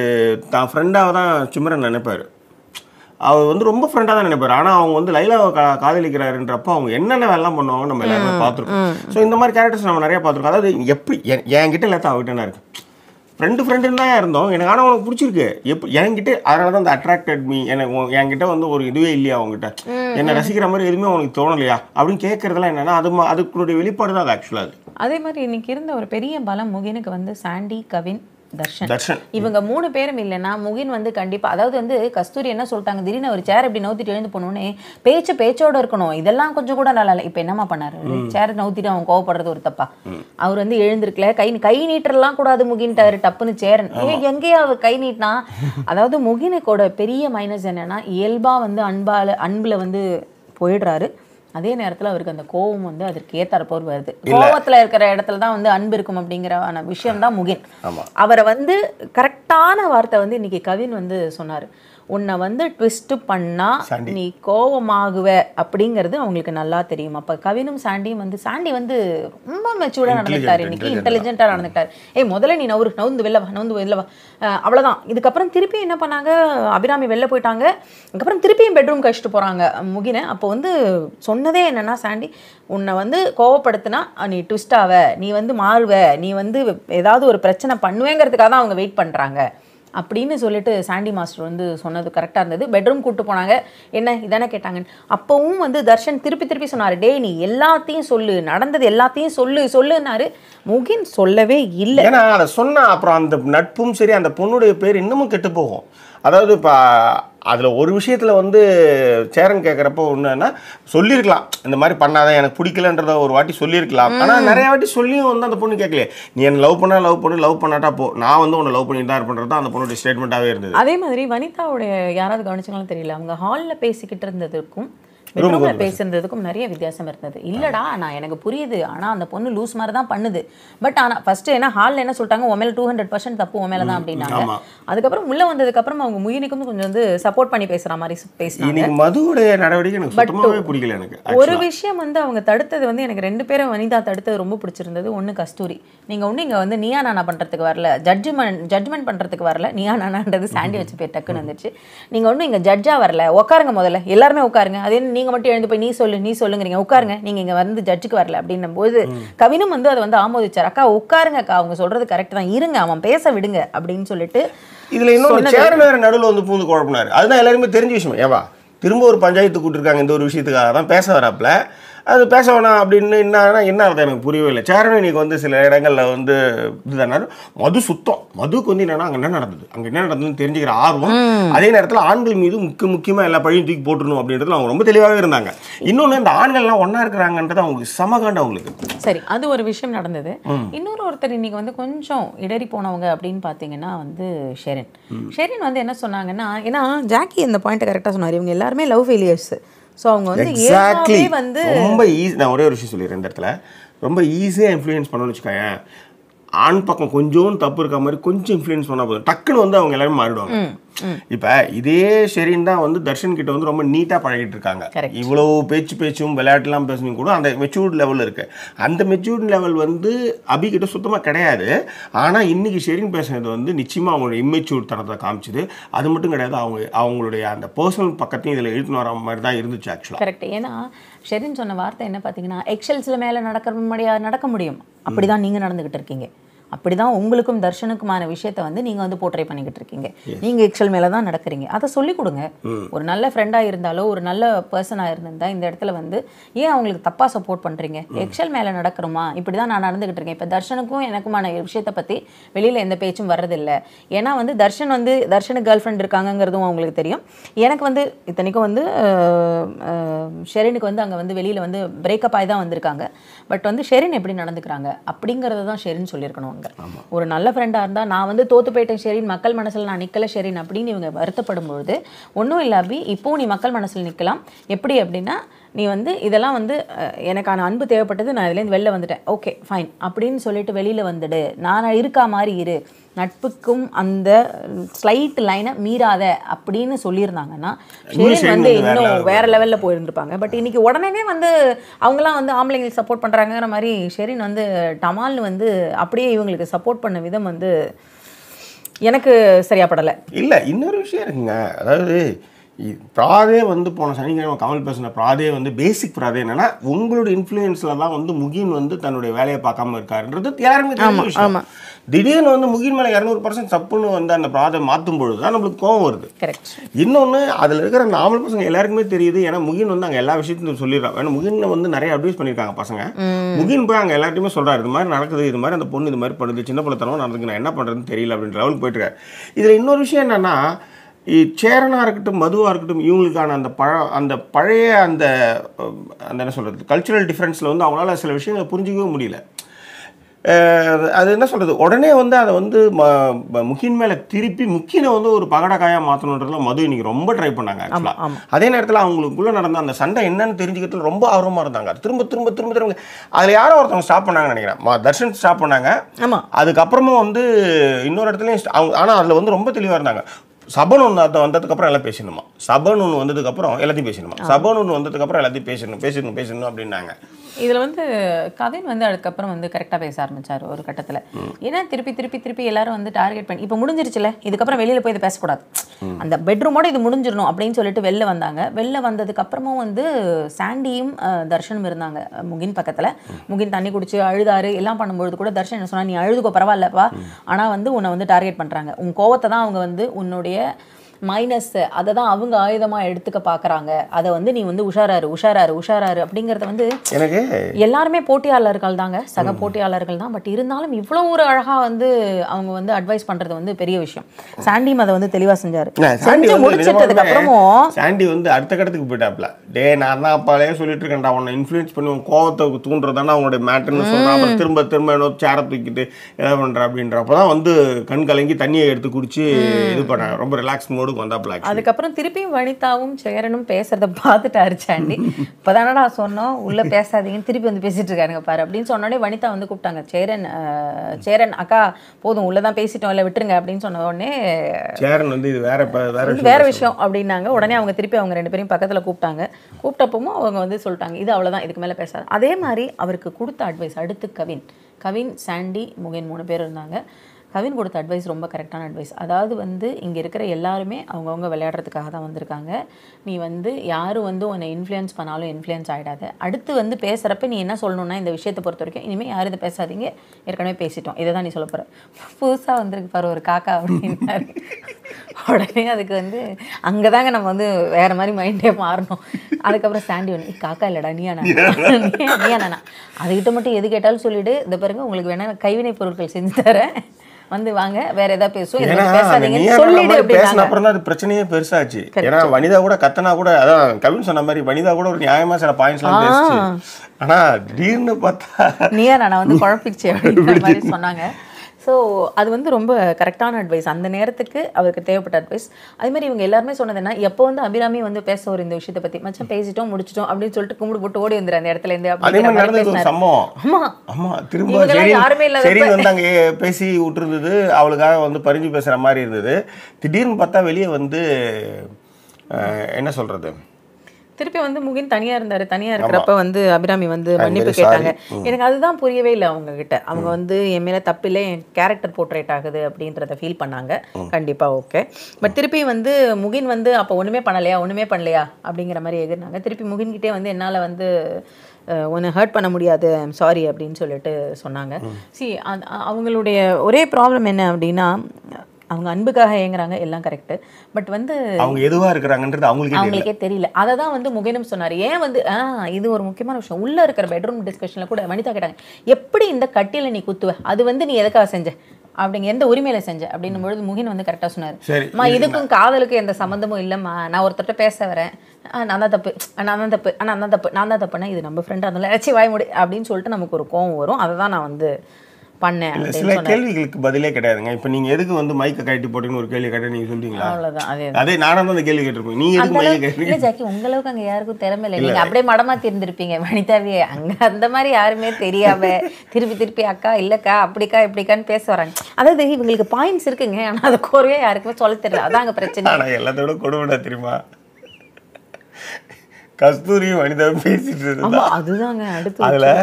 Speaker 1: தான் ஃப்ரெண்டாக தான் சிம்ரன் நினைப்பாரு அவர் வந்து ரொம்ப ஃப்ரெண்டாக தான் நினைப்பாரு ஆனால் அவங்க வந்து லைலாவை கா காதலிக்கிறாருன்றப்போ அவங்க என்னென்ன வேலைலாம் பண்ணுவாங்க நம்ம எல்லாருமே பார்த்துருக்கோம் ஸோ இந்த மாதிரி கேரக்டர்ஸ் நம்ம நிறைய பார்த்துருக்கோம் அதாவது எப்படி என் என்கிட்ட எல்லாத்தையும் அவகிட்ட என்ன இருக்கு ஃப்ரெண்டு ஃப்ரெண்டுன்னு தான் இருந்தோம் எனக்கு ஆனால் உனக்கு பிடிச்சிருக்கு எப்போ என்கிட்ட அதனால தான் அந்த அட்ராக்டட் மீ எனக்கு உன்- என்கிட்ட வந்து ஒரு இதுவே இல்லையா அவங்ககிட்ட என்னை ரசிக்கிற மாதிரி எதுவுமே உனக்கு தோணலையா அப்படின்னு கேட்கறதெல்லாம் என்னன்னா அது அதுக்குடைய வெளிப்பாடு தான் அது ஆக்சுவலாக அது
Speaker 2: அதே மாதிரி இன்னைக்கு இருந்த ஒரு பெரிய பலம் முகினுக்கு வந்து சாண்டி கவின் தர்ஷன்
Speaker 1: தர்ஷன்
Speaker 2: இவங்க மூணு பேரும் இல்லைன்னா முகின் வந்து கண்டிப்பா அதாவது வந்து கஸ்தூரி என்ன சொல்லிட்டாங்க திடீர்னு ஒரு சேர் இப்படி நவுத்திட்டு எழுந்து போனோடனே பேச்சு பேச்சோட இருக்கணும் இதெல்லாம் கொஞ்சம் கூட நல்லா இல்லை இப்போ என்னம்மா பண்ணாரு சேர் நவுத்திட்டு அவன் கோவப்படுறது ஒரு தப்பா அவர் வந்து எழுந்திருக்கல கை கை நீட்டரெல்லாம் கூடாது முகின்ட்டாரு டப்புன்னு சேரன் எங்கேயா அவர் கை நீட்டினா அதாவது முகினுக்கோட பெரிய மைனஸ் என்னன்னா இயல்பா வந்து அன்பால அன்புல வந்து போயிடுறாரு அதே நேரத்துல அவருக்கு அந்த கோவம் வந்து அதற்கு ஏத்தாற்போர் வருது கோவத்துல இருக்கிற இடத்துல தான் வந்து அன்பு இருக்கும் அப்படிங்கிற விஷயம் தான் முகின்
Speaker 1: ஆமா.
Speaker 2: அவரை வந்து கரெக்டான வார்த்தை வந்து இன்னைக்கு கவின் வந்து சொன்னார் உன்னை வந்து ட்விஸ்ட் பண்ணா
Speaker 1: சாண்டி.
Speaker 2: நீ கோவமாகுவ அப்படிங்கிறது அவங்களுக்கு நல்லா தெரியும் அப்ப கவினும் சாண்டியும் வந்து சாண்டி வந்து ரொம்ப மெச்சூர்டா நடந்துட்டாரு இன்னைக்கு
Speaker 1: intelligent.
Speaker 2: இன்டெலிஜென்ட்டா நடந்துட்டாரு ஏய் முதல்ல நீ நவரு நவுந்து வெளில வா நவுந்து வெளில வா அஹ் அவ்வளவுதான் இதுக்கப்புறம் திருப்பி என்ன பண்ணாங்க அபிராமி வெளில போயிட்டாங்க அதுக்கப்புறம் திருப்பியும் பெட்ரூம் கழிச்சிட்டு போறாங்க முகினை அப்போ வந்து சொன்னதே என்னன்னா சாண்டி உன்னை வந்து கோவப்படுத்தினா அஹ் நீ ட்விஸ்ட் ஆவ நீ வந்து மாறுவ நீ வந்து ஏதாவது ஒரு பிரச்சனை பண்ணுவேங்கிறதுக்காக தான் அவங்க வெயிட் பண்றாங்க அப்படின்னு சொல்லிட்டு சாண்டி மாஸ்டர் வந்து சொன்னது கரெக்டாக இருந்தது பெட்ரூம் கூட்டு போனாங்க என்ன இதானே கேட்டாங்க அப்போவும் வந்து தர்ஷன் திருப்பி திருப்பி சொன்னார் டேய் நீ எல்லாத்தையும் சொல்லு நடந்தது எல்லாத்தையும் சொல்லு சொல்லுன்னாரு முகின் சொல்லவே இல்லை
Speaker 1: ஏன்னா அதை சொன்னா அப்புறம் அந்த நட்பும் சரி அந்த பொண்ணுடைய பேர் இன்னமும் கெட்டு போகும் அதாவது இப்போ அதில் ஒரு விஷயத்தில் வந்து சேரன் கேட்குறப்போ ஒன்றுன்னா சொல்லியிருக்கலாம் இந்த மாதிரி பண்ணாத எனக்கு பிடிக்கலன்றத ஒரு வாட்டி சொல்லியிருக்கலாம் ஆனால் நிறைய வாட்டி சொல்லியும் வந்து அந்த பொண்ணு கேட்கல நீ என்ன லவ் பண்ணா லவ் பண்ணு லவ் பண்ணாட்டா போ நான் வந்து உன்னை லவ் பண்ணிட்டு தான் இருப்பேன்றது தான் அந்த பொண்ணுடைய ஸ்டேட்மெண்ட்டாகவே இருந்தது
Speaker 2: அதே மாதிரி வனிதாவுடைய யாராவது கவனிச்சாங்களும் தெரியல அவங்க ஹாலில் பேசிக்கிட்டு இருந்ததுக்கும் பெட்ரூம்ல பேசுறதுக்கும் நிறைய வித்தியாசம் இருந்தது இல்லடா நான் எனக்கு புரியுது ஆனா அந்த பொண்ணு லூஸ் மாதிரி தான் பண்ணுது பட் ஆனா ஃபர்ஸ்ட் என்ன ஹாலில் என்ன சொல்லிட்டாங்க உன் மேல டூ ஹண்ட்ரட் பர்சன்ட் தப்பு உன் மேல தான் அப்படின்னாங்க
Speaker 1: ஆமா.
Speaker 2: அதுக்கப்புறம் உள்ள வந்ததுக்கு அப்புறம் அவங்க முயினுக்கும் கொஞ்சம் வந்து சப்போர்ட் பண்ணி பேசுற மாதிரி பேசினாங்க
Speaker 1: இன்னைக்கு மதுவுடைய நடவடிக்கை எனக்கு சுத்தமாகவே பிடிக்கல எனக்கு
Speaker 2: ஒரு விஷயம் வந்து அவங்க தடுத்தது வந்து எனக்கு ரெண்டு பேரும் வனிதா தடுத்தது ரொம்ப பிடிச்சிருந்தது ஒண்ணு கஸ்தூரி நீங்க ஒண்ணு இங்க வந்து நீயா நானா பண்றதுக்கு வரல ஜட்ஜ்மெண்ட் ஜட்ஜ்மெண்ட் பண்றதுக்கு வரல நீயா நானான்றது சாண்டி வச்சு பேர் டக்குன்னு வந்துச்சு நீங்க ஒண்ணும் இங்க ஜட்ஜா வரல உட்காருங்க முதல்ல எல்லாருமே உட்காருங்க அதே நீங்க மட்டும் எழுந்து போய் நீ சொல்லு நீ சொல்லுங்கிறீங்க உட்காருங்க நீங்க இங்க வந்து ஜட்ஜுக்கு வரல அப்படின்னும் போது கவினும் வந்து அதை வந்து ஆமோதிச்சார் அக்கா உட்காருங்க அக்கா அவங்க சொல்றது கரெக்ட் தான் இருங்க அவன் பேச விடுங்க அப்படின்னு சொல்லிட்டு
Speaker 1: இதுல இன்னொரு சேரன் வேற நடுவில் வந்து பூந்து குழப்பினாரு அதுதான் எல்லாருமே தெரிஞ்ச விஷயம் ஏவா திரும்ப ஒரு பஞ்சாயத்து கூட்டிருக்காங்க இந்த ஒரு விஷயத்துக்காக தான் பேச வராப்புல அது பேச வேணாம் அப்படின்னு என்னன்னா என்ன அர்த்தம் எனக்கு புரியவே இல்லை சேரன் இன்னைக்கு வந்து சில இடங்கள்ல வந்து இதுதானாரு மது சுத்தம் மதுக்கு வந்து என்னன்னா அங்க என்ன நடந்தது அங்க என்ன நடந்ததுன்னு தெரிஞ்சுக்கிற ஆர்வம் அதே நேரத்துல ஆண்கள் மீது முக்கிய முக்கியமா எல்லா பழியும் தூக்கி போட்டுருணும் அப்படின்றதுல அவங்க ரொம்ப தெளிவாகவே இருந்தாங்க இன்னொன்னு இந்த ஆண்கள்லாம் ஒண்ணா இருக்கிறாங்கன்றது அவங்களுக்கு சமகாண்ட அவங்களுக்கு
Speaker 2: சரி அது ஒரு விஷயம் நடந்தது இன்னொரு ஒருத்தர் இன்னைக்கு வந்து கொஞ்சம் இடறி போனவங்க அப்படின்னு பார்த்தீங்கன்னா வந்து ஷெரின் ஷெரின் வந்து என்ன சொன்னாங்கன்னா ஏன்னா ஜாக்கி இந்த பாயிண்ட் கரெக்டாக சொன்னார் இவங்க எல்லாருமே லவ் ஃபெயிலியர்ஸ் ஸோ அவங்க வந்து
Speaker 1: எக்ஸாக்ட்லி
Speaker 2: இயல்பாவே வந்து
Speaker 1: ரொம்ப ஈஸி நான் ஒரே ஒரு விஷயம் சொல்லிடுறேன் இந்த இடத்துல ரொம்ப ஈஸியாக இன்ஃப்ளூயன்ஸ் பண்ணணும்னு வச்சுக்கோங்க ஆண் பக்கம் கொஞ்சம் தப்பு இருக்க மாதிரி கொஞ்சம் இன்ஃப்ளூயன்ஸ் பண்ணால் போதும் டக்குன்னு வந்து அவங்க எல்லாரும் மாறிடுவாங்க இப்போ இதே ஷெரின் தான் வந்து தர்ஷன் கிட்ட வந்து ரொம்ப நீட்டாக பழகிட்டு இருக்காங்க
Speaker 2: Correct.
Speaker 1: இவ்வளவு பேச்சு பேச்சும் விளையாட்டுலாம் பேசணும் கூட அந்த மெச்சூர்ட் லெவல் இருக்கு அந்த மெச்சூர்ட் லெவல் வந்து அபி கிட்ட சுத்தமாக கிடையாது ஆனால் இன்னைக்கு ஷெரின் பேசுனது வந்து நிச்சயமாக அவங்களோட இம்மெச்சூர் தனத்தை காமிச்சுது அது மட்டும் கிடையாது அவங்க அவங்களுடைய அந்த பர்சனல் பக்கத்தையும் இதில் இழுத்துன்னு வர மாதிரி தான் இருந்துச்சு ஆக்சுவலாக
Speaker 2: கரெக்ட் ஏன்னா ஷெரின் சொன்ன வார்த்தை என்ன பார்த்தீங்கன்னா எக்ஷல்ஸில் மேலே நடக்க முடியாது நடக்க முடியும் அப்படிதான் நீங்க நடந்துகிட்டு இருக்கீங்க அப்படிதான் உங்களுக்கும் தர்ஷனுக்குமான விஷயத்தை வந்து நீங்க வந்து போர்ட்ரே பண்ணிக்கிட்டு இருக்கீங்க நீங்க எக்ஷல் மேல தான் நடக்கிறீங்க அதை சொல்லி கொடுங்க ஒரு நல்ல ஃப்ரெண்டா இருந்தாலோ ஒரு நல்ல பர்சனா இருந்திருந்தா இந்த இடத்துல வந்து ஏன் அவங்களுக்கு தப்பா சப்போர்ட் பண்றீங்க எக்ஷல் மேல நடக்கிறோமா இப்படிதான் நான் நடந்துகிட்டு இருக்கேன் இப்ப தர்ஷனுக்கும் எனக்குமான விஷயத்தை பத்தி வெளியில எந்த பேச்சும் வர்றதில்ல ஏன்னா வந்து தர்ஷன் வந்து தர்ஷனுக்கு கேர்ள் ஃப்ரெண்ட் இருக்காங்கங்கிறதும் அவங்களுக்கு தெரியும் எனக்கு வந்து இத்தனைக்கும் வந்து அஹ், அஹ், ஷெரினுக்கு வந்து அங்கே வந்து வெளியில் வந்து பிரேக்கப் ஆகி தான் வந்திருக்காங்க பட் வந்து ஷெரின் எப்படி நடந்துக்கிறாங்க அப்படிங்கிறத தான் ஷெரின் சொல்லியிருக்கணும் அங்கே ஒரு நல்ல ஃப்ரெண்டாக இருந்தால் நான் வந்து தோத்து போயிட்டேன் ஷெரின் மக்கள் மனசில் நான் நிற்கல ஷெரின் அப்படின்னு இவங்க வருத்தப்படும் பொழுது ஒன்றும் இல்லை அபி இப்போ நீ மக்கள் மனசில் நிற்கலாம் எப்படி அப்படின்னா நீ வந்து இதெல்லாம் வந்து அஹ், எனக்கான அன்பு தேவைப்பட்டது நான் இதுலேருந்து வெளில வந்துட்டேன் ஓகே ஃபைன் அப்படின்னு சொல்லிட்டு வெளியில் வந்துடு நான் இருக்கா மாதிரி இரு நட்புக்கும் அந்த ஸ்லைட் லைனை மீறாத அப்படின்னு சொல்லியிருந்தாங்கன்னா
Speaker 1: இன்னும்
Speaker 2: ஷெரின்
Speaker 1: ஷெரின்
Speaker 2: வந்து
Speaker 1: வந்து வேற
Speaker 2: இன்னும்
Speaker 1: level
Speaker 2: வேற லெவலில் போயிருந்திருப்பாங்க பட் இன்னைக்கு உடனே வந்து அவங்களாம் வந்து ஆம்பளைங்களுக்கு சப்போர்ட் பண்ணுறாங்கிற மாதிரி ஷெரின் வந்து டமால்னு வந்து அப்படியே இவங்களுக்கு சப்போர்ட் பண்ண விதம் வந்து எனக்கு சரியா படலை
Speaker 1: இல்லை இன்னொரு விஷயம் இருக்குங்க அதாவது இ- ப்ராதே வந்து போன சனிக்கிழமை கமல் பேசின ப்ராதே வந்து பேசிக் ப்ராதே என்னன்னா உங்களோட இன்ஃப்ளூயன்ஸில் தான் வந்து முகின் வந்து தன்னுடைய வேலையை பார்க்காம இருக்காருன்றது யாருமே தெரிஞ்ச விஷயம் திடீர்னு வந்து முகின் மேலே இரநூறு பர்சன்ட் தப்புன்னு வந்து அந்த ப்ராதை மாற்றும் பொழுது தான் நம்மளுக்கு கோவம் வருது
Speaker 2: கரெக்ட்
Speaker 1: இன்னொன்று அதில் இருக்கிற அந்த ஆம்பளை பசங்க எல்லாருக்குமே தெரியுது ஏன்னா முகின் வந்து அங்கே எல்லா விஷயத்தையும் சொல்லிடுறான் ஏன்னா முகின் வந்து நிறைய அட்வைஸ் பண்ணியிருக்காங்க பசங்க முகின் போய் அங்கே எல்லாத்தையுமே சொல்கிறாரு இது மாதிரி நடக்குது இது மாதிரி அந்த பொண்ணு இது மாதிரி பண்ணுது சின்ன பிள்ளைத்தனமா நடந்துக்கு நான் என்ன பண்ணுறதுன்னு தெரியல அப்படின்ற லெவலுக்கு போயிட்டு இருக்காரு இதில் இன்னொரு விஷயம் என்னன்னா இ- சேரனாக இருக்கட்டும் மதுவாக இருக்கட்டும் இவங்களுக்கான அந்த பழ அந்த பழைய அந்த அஹ், அந்த என்ன சொல்கிறது கல்ச்சுரல் டிஃப்ரென்ஸில் வந்து அவங்களால சில விஷயங்களை புரிஞ்சிக்கவே முடியல அஹ் அது என்ன சொல்கிறது உடனே வந்து அதை வந்து ம ம- முக்கின் மேலே திருப்பி முக்கினை வந்து ஒரு பகடக்காயாக மாற்றணுன்றதுல மது இன்னைக்கு ரொம்ப ட்ரை பண்ணாங்க ஆக்சுவலாக அதே நேரத்தில் அவங்களுக்குள்ளே நடந்த அந்த சண்டை என்னன்னு தெரிஞ்சுக்கிறதுல ரொம்ப ஆர்வமாக இருந்தாங்க திரும்ப திரும்ப திரும்ப திரும்ப அதில் யாரோ ஒருத்தவங்க ஸ்டாப் பண்ணாங்கன்னு நினைக்கிறேன் ம- தர்ஷன் ஸ்டாப் பண்ணாங்க
Speaker 2: ஆமா
Speaker 1: அதுக்கப்புறமும் வந்து இன்னொரு இடத்துலையும் sta- அவங்க ஆனால் அதில் வந்து ரொம்ப தெளிவாக இருந்தாங்க சபன் ஒன்று அது வந்ததுக்கப்புறம் எல்லாம் பேசணுமா சபன் ஒன்று வந்ததுக்கப்புறம் எல்லாத்தையும் பேசணுமா சபன் ஒன்று வந்ததுக்கப்புறம் எல்லாத்தையும் பேசணும் பேசணும் பேசணும் அப்படின்னாங்க
Speaker 2: இதுல வந்து கவின் வந்து அதுக்கப்புறம் வந்து கரெக்டா பேச ஆரம்பிச்சாரு ஒரு கட்டத்துல ஏன்னா திருப்பி திருப்பி திருப்பி எல்லாரும் வந்து டார்கெட் பண்ணி இப்போ முடிஞ்சிருச்சுல இதுக்கப்புறம் வெளியில போய் இதை பேசக்கூடாது அந்த பெட்ரூமோட இது முடிஞ்சிடணும் அப்படின்னு சொல்லிட்டு வெளில வந்தாங்க வெளில வந்ததுக்கு அப்புறமும் வந்து சாண்டியும் அஹ், தர்ஷனும் இருந்தாங்க அஹ், முகின் பக்கத்துல முகின் தண்ணி குடிச்சு அழுதாரு எல்லாம் பண்ணும்பொழுது கூட தர்ஷன் என்ன சொன்னா நீ அழுதுக்கோ பரவாயில்லப்பா ஆனா வந்து உன்னை வந்து டார்கெட் பண்றாங்க உன் கோவத்தை தான் அவங்க வந்து உன்னுடைய மைனஸ் அதை தான் அவங்க ஆயுதமாக எடுத்துக்க பார்க்குறாங்க அதை வந்து நீ வந்து உஷாராரு உஷாராரு உஷாராரு அப்படிங்கிறத வந்து
Speaker 1: எனக்கு
Speaker 2: எல்லாருமே போட்டியாளர்கள் தாங்க சக போட்டியாளர்கள் தான் பட் இருந்தாலும் இவ்வளோ ஒரு அழகா வந்து அவங்க வந்து அட்வைஸ் பண்றது வந்து பெரிய விஷயம் சாண்டியும் அதை வந்து தெளிவா செஞ்சாரு
Speaker 1: இல்ல, சாண்டி
Speaker 2: செஞ்சு
Speaker 1: வந்து
Speaker 2: முடிச்சிட்டதுக்கு
Speaker 1: நிஜமாலுமே
Speaker 2: அப்புறமும்
Speaker 1: சாண்டி வந்து அடுத்த கட்டத்துக்கு போயிட்டாப்ல டே நான் தான் அப்பாலே சொல்லிட்டு இருக்கேன்டா உன்னை இன்ஃப்ளூயன்ஸ் பண்ணி உன் கோவத்தை தூண்டுறதானே அவனுடைய மேட்டர்னு சொல்கிறான் அப்புறம் திரும்ப திரும்ப என்ன சேரை தூக்கிட்டு எதை பண்ணுற அப்படின்றப்ப தான் வந்து கண் கலங்கி தண்ணியை எடுத்து குடிச்சு இது பண்ணாங்க ரொம்ப ரிலாக்ஸ் மோடுக்கு வந்தாப்ல actually.
Speaker 2: அதுக்கப்புறம் திருப்பியும் வனிதாவும் சேரனும் பேசுறத பார்த்துட்டாரு சாண்டி இப்போதானடா சொன்னோம் உள்ள பேசாதீங்கன்னு திருப்பி வந்து பேசிட்டு இருக்காருங்க பாரு அப்படின்னு சொன்னோடனே வனிதா வந்து கூப்பிட்டாங்க சேரன் அஹ், சேரன் அக்கா போதும் உள்ளதான் பேசிட்டோம் இல்லை விட்டுருங்க அப்படின்னு சொன்ன உடனே
Speaker 1: சேரன் வந்து இது வேற இப்ப வேற
Speaker 2: இது
Speaker 1: விஷயம்
Speaker 2: வேற விஷயம் அப்படின்னாங்க உடனே அவங்க திருப்பி அவங்க ரெண்டு பேரையும் பக்கத்துல கூப்பிட்டாங்க கூப்பிட்டப்பவும் அவங்க வந்து சொல்லிட்டாங்க இது அவ்வளவுதான் இதுக்கு மேல பேசாது அதே மாதிரி அவருக்கு கொடுத்த அட்வைஸ் அடுத்து கவின் கவின் சாண்டி முகேன் மூணு பேர் இருந்தாங்க கவின் கொடுத்த அட்வைஸ் ரொம்ப கரெக்டான அட்வைஸ் அதாவது வந்து இங்கே இருக்கிற எல்லாருமே அவங்கவுங்க விளையாடுறதுக்காக தான் வந்திருக்காங்க நீ வந்து யாரும் வந்து உன்னை இன்ஃப்ளூயன்ஸ் பண்ணாலும் இன்ஃப்ளூயன்ஸ் ஆகிடாத அடுத்து வந்து பேசுகிறப்ப நீ என்ன சொல்லணும்னா இந்த விஷயத்தை பொறுத்த வரைக்கும் இனிமேல் யாரும் இதை பேசாதீங்க ஏற்கனவே பேசிட்டோம் இதை தான் நீ சொல்ல போகிற புதுசாக வந்திருக்கு பாரு ஒரு காக்கா அப்படின்னாரு உடனே அதுக்கு வந்து அங்கே தாங்க நம்ம வந்து வேற மாதிரி மைண்டே மாறணும் அதுக்கப்புறம் சாண்டி ஒன்று காக்கா இல்லைடா நீயா நானா நீயா நானா அதுகிட்ட மட்டும் எது கேட்டாலும் சொல்லிவிடு இந்த பாருங்க உங்களுக்கு வேணா கைவினை பொருட்கள் செஞ்சு தரேன் வந்து வாங்க வேற ஏதாவது பேசுவோம் இதை
Speaker 1: ஏன்னா
Speaker 2: பத்தி
Speaker 1: அந்த
Speaker 2: பேசாதீங்கன்னு
Speaker 1: நீயா
Speaker 2: சொல்லிடு
Speaker 1: நானா மாதிரி பேசின
Speaker 2: அப்படின்னாங்க
Speaker 1: அப்புறம் தான் அது பிரச்சனையே பெருசாச்சு ஏன்னா வனிதா கூட கத்தனா கூட அதான் கவின் சொன்ன மாதிரி வனிதா கூட ஒரு நியாயமா சில பாயிண்ட்ஸ்லாம் பேசுச்சு ஆனா திடீர்னு பார்த்தா
Speaker 2: நீயா நான் வந்து குழப்பிடுச்சு அப்படின்ற மாதிரி சொன்னாங்க ஸோ அது வந்து ரொம்ப கரெக்டான அட்வைஸ் அந்த நேரத்துக்கு அவருக்கு தேவைப்பட்ட அட்வைஸ் அதே மாதிரி இவங்க எல்லாருமே சொன்னது என்ன எப்போ வந்து அபிராமி வந்து பேச ஒரு இந்த விஷயத்தை பத்தி மச்சான் பேசிட்டோம் முடிச்சிட்டோம் அப்படின்னு சொல்லிட்டு கும்பிடு போட்டு ஓடி வந்துரு அந்த இடத்துல இருந்து
Speaker 1: அதே
Speaker 2: அப்படிங்கிற
Speaker 1: மாதிரி
Speaker 2: மாதிரி
Speaker 1: நடந்தது ஒரு
Speaker 2: பேசினாரு.
Speaker 1: சம்பவம்
Speaker 2: ஆமா
Speaker 1: ஆமா திரும்ப
Speaker 2: இவங்கெல்லாம்
Speaker 1: சரி
Speaker 2: யாருமே இல்லாதப்ப-
Speaker 1: சரி வந்து அங்கே பேசி விட்டுருந்தது அவளுக்காக வந்து பறிஞ்சு பேசுற மாதிரி இருந்தது திடீர்னு பார்த்தா வெளியே வந்து அஹ், என்ன சொல்றது
Speaker 2: திருப்பி வந்து முகின் தனியா இருந்தாரு தனியா இருக்கிறப்ப வந்து அபிராமி வந்து மன்னிப்பு
Speaker 1: very
Speaker 2: கேட்டாங்க
Speaker 1: sorry.
Speaker 2: எனக்கு அதுதான் புரியவே இல்லை அவங்க கிட்ட அவங்க வந்து என் மேல தப்பில்லை என் கேரக்டர் போர்ட்ரேட் ஆகுது அப்படின்றத ஃபீல் பண்ணாங்க கண்டிப்பா ஓகே பட் திருப்பி வந்து முகின் வந்து அப்போ ஒண்ணுமே பண்ணலையா ஒண்ணுமே பண்ணலையா அப்படிங்கிற மாதிரி எதிர்னாங்க திருப்பி முகின் கிட்டே வந்து என்னால வந்து ஒன்று ஹர்ட் பண்ண முடியாது ஐம் சாரி அப்படின்னு சொல்லிட்டு சொன்னாங்க சி அவங்களுடைய ஒரே ப்ராப்ளம் என்ன அப்படின்னா அவங்க அன்புக்காக ஏங்குறாங்க எல்லாம் கரெக்டு பட் வந்து
Speaker 1: அவங்க எதுவா இருக்கிறாங்கன்றது அவங்களுக்கே தெரியல
Speaker 2: அவங்களுக்கே தெரியல அதை தான் வந்து முகினம் சொன்னார் ஏன் வந்து ஆ இது ஒரு முக்கியமான விஷயம் உள்ள இருக்கிற பெட்ரூம் டிஸ்கஷன்ல கூட வனிதா கேட்டாங்க எப்படி இந்த கட்டில நீ குத்துவ அது வந்து நீ எதுக்காக செஞ்ச அப்படிங்க எந்த உரிமையில செஞ்ச அப்படின்னும் பொழுது முகின் வந்து கரெக்டாக சொன்னார்
Speaker 1: சரி,
Speaker 2: அம்மா இதுக்கும் காதலுக்கும் எந்த சம்மந்தமும் இல்லைம்மா நான் ஒருத்தர்ட்ட பேச வரேன் ஆ, நான் தான் தப்பு ஆ, நான் தான் தப்பு ஆ, நான் தான் தப்பு நான் தான் தப்புனா இது நம்ம ஃப்ரெண்டாக இருந்தாலும் ஏச்சி வாய் முடி அப்படின்னு சொல்லிட்டு நமக்கு ஒரு கோவம் வரும் அதை தான் நான் வந்து பண்ணேன்
Speaker 1: இல்ல,
Speaker 2: அப்படின்னு
Speaker 1: சில
Speaker 2: சொன்னார்
Speaker 1: கேள்விகளுக்கு பதிலே கிடையாதுங்க இப்போ நீங்க எதுக்கு வந்து மைக்கை கட்டி போட்டீங்கன்னு ஒரு கேள்வி கேட்ட நீங்க சொல்றீங்களா
Speaker 2: அவ்வளோதான் அதே
Speaker 1: அதே நானும் தான் அந்த கேள்வி கேட்டிருப்பேன் நீங்க
Speaker 2: அந்த
Speaker 1: எதுக்கு மைக்கை
Speaker 2: அளவுக்கு
Speaker 1: கேட்டீங்க
Speaker 2: இல்ல ஜாக்கி உங்க அளவுக்கு அங்க யாருக்கும் திறமை இல்லை நீங்க அப்படியே மடமா தெரிஞ்சிருப்பீங்க வனிதாவே அங்க அந்த மாதிரி யாருமே தெரியாம திருப்பி திருப்பி அக்கா இல்லக்கா அப்படிக்கா இப்படிக்கான்னு பேச வராங்க அதாவது இவங்களுக்கு பாயிண்ட்ஸ் இருக்குங்க ஆனா அது கோர்வையா யாருக்குமே சொல்ல தெரியல அதான் அங்க பிரச்சனை
Speaker 1: ஆனா எல்லாத்தோட கொடுமைடா தெரியுமா கஸ்தூரியும் வனிதாவும் பேசிட்டு
Speaker 2: ஆமா
Speaker 1: இருந்தா
Speaker 2: அதுதாங்க அடுத்து
Speaker 1: அதுல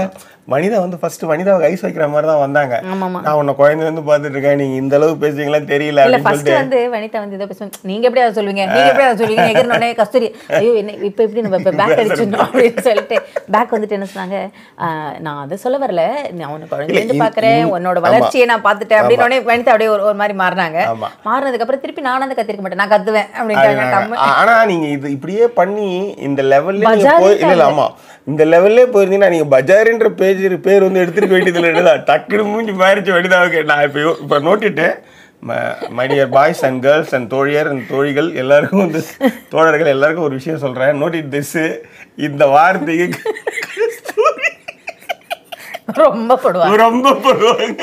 Speaker 1: வனிதா வந்து ஃபர்ஸ்ட் வனிதாவை ஐஸ் வைக்கிற மாதிரி தான் வந்தாங்க
Speaker 2: ஆமாமா.
Speaker 1: நான் உன்னை குழந்தைல இருந்து பார்த்துட்டு இருக்கேன் நீங்க இந்த அளவு பேசுவீங்களா தெரியல
Speaker 2: இல்ல
Speaker 1: அப்படின்னு
Speaker 2: ஃபர்ஸ்ட்
Speaker 1: சொல்லிட்டு
Speaker 2: வந்து வனிதா வந்து இதை பேசுவாங்க நீங்க எப்படி அதை சொல்லுவீங்க நீங்க எப்படி அதை சொல்லுவீங்க எகிறனோடனே கஸ்தூரி ஐயோ என்ன இப்போ எப்படி நம்ம இப்போ பேக் அடிச்சிடணும் அப்படின்னு சொல்லிட்டு பேக் வந்துட்டு என்ன சொன்னாங்க "ஆஹ், நான் அதை சொல்ல வரல நான் உன்னை குழந்தைலேருந்து
Speaker 1: இல்ல,
Speaker 2: பார்க்குறேன்
Speaker 1: இந்-
Speaker 2: உன்னோட
Speaker 1: ஆமா.
Speaker 2: வளர்ச்சியை நான் பார்த்துட்டேன் அப்படின்னு உடனே வனிதா அப்படியே ஒரு ஒரு மாதிரி மாறினாங்க
Speaker 1: ஆமா.
Speaker 2: மாறினதுக்கு அப்புறம் திருப்பி நானும் வந்து கத்திருக்க மாட்டேன் நான் கத்துவேன் அப்படின்ட்டாங்க கம்ம
Speaker 1: ஆ- ஆனா நீங்க இது இப்படியே பண்ணி இந்த லெவல்ல நீங்க
Speaker 2: பஜார்
Speaker 1: போய் இல்ல இல்ல
Speaker 2: இல்ல.
Speaker 1: ஆமா இந்த லெவல்லே போயிருந்தீங்கன்னா நீங்க பஜார்ன்ற பேஜ் பேர் வந்து எடுத்துருக்க வேண்டியது இல்லை டக்குனு மூஞ்சி மாறிச்சு வடிதாவுக்கு நான் இப்போ இப்போ நோட்டிட்டு my dear boys and girls and தோழியர் அண்ட் தோழிகள் எல்லாருக்கும் வந்து தோழர்கள் எல்லாருக்கும் ஒரு விஷயம் சொல்றேன் நோட்டிட் திஸ் இந்த வார்த்தைக்கு
Speaker 2: ரொம்ப போடுவாங்க
Speaker 1: ரொம்ப போடுவாங்க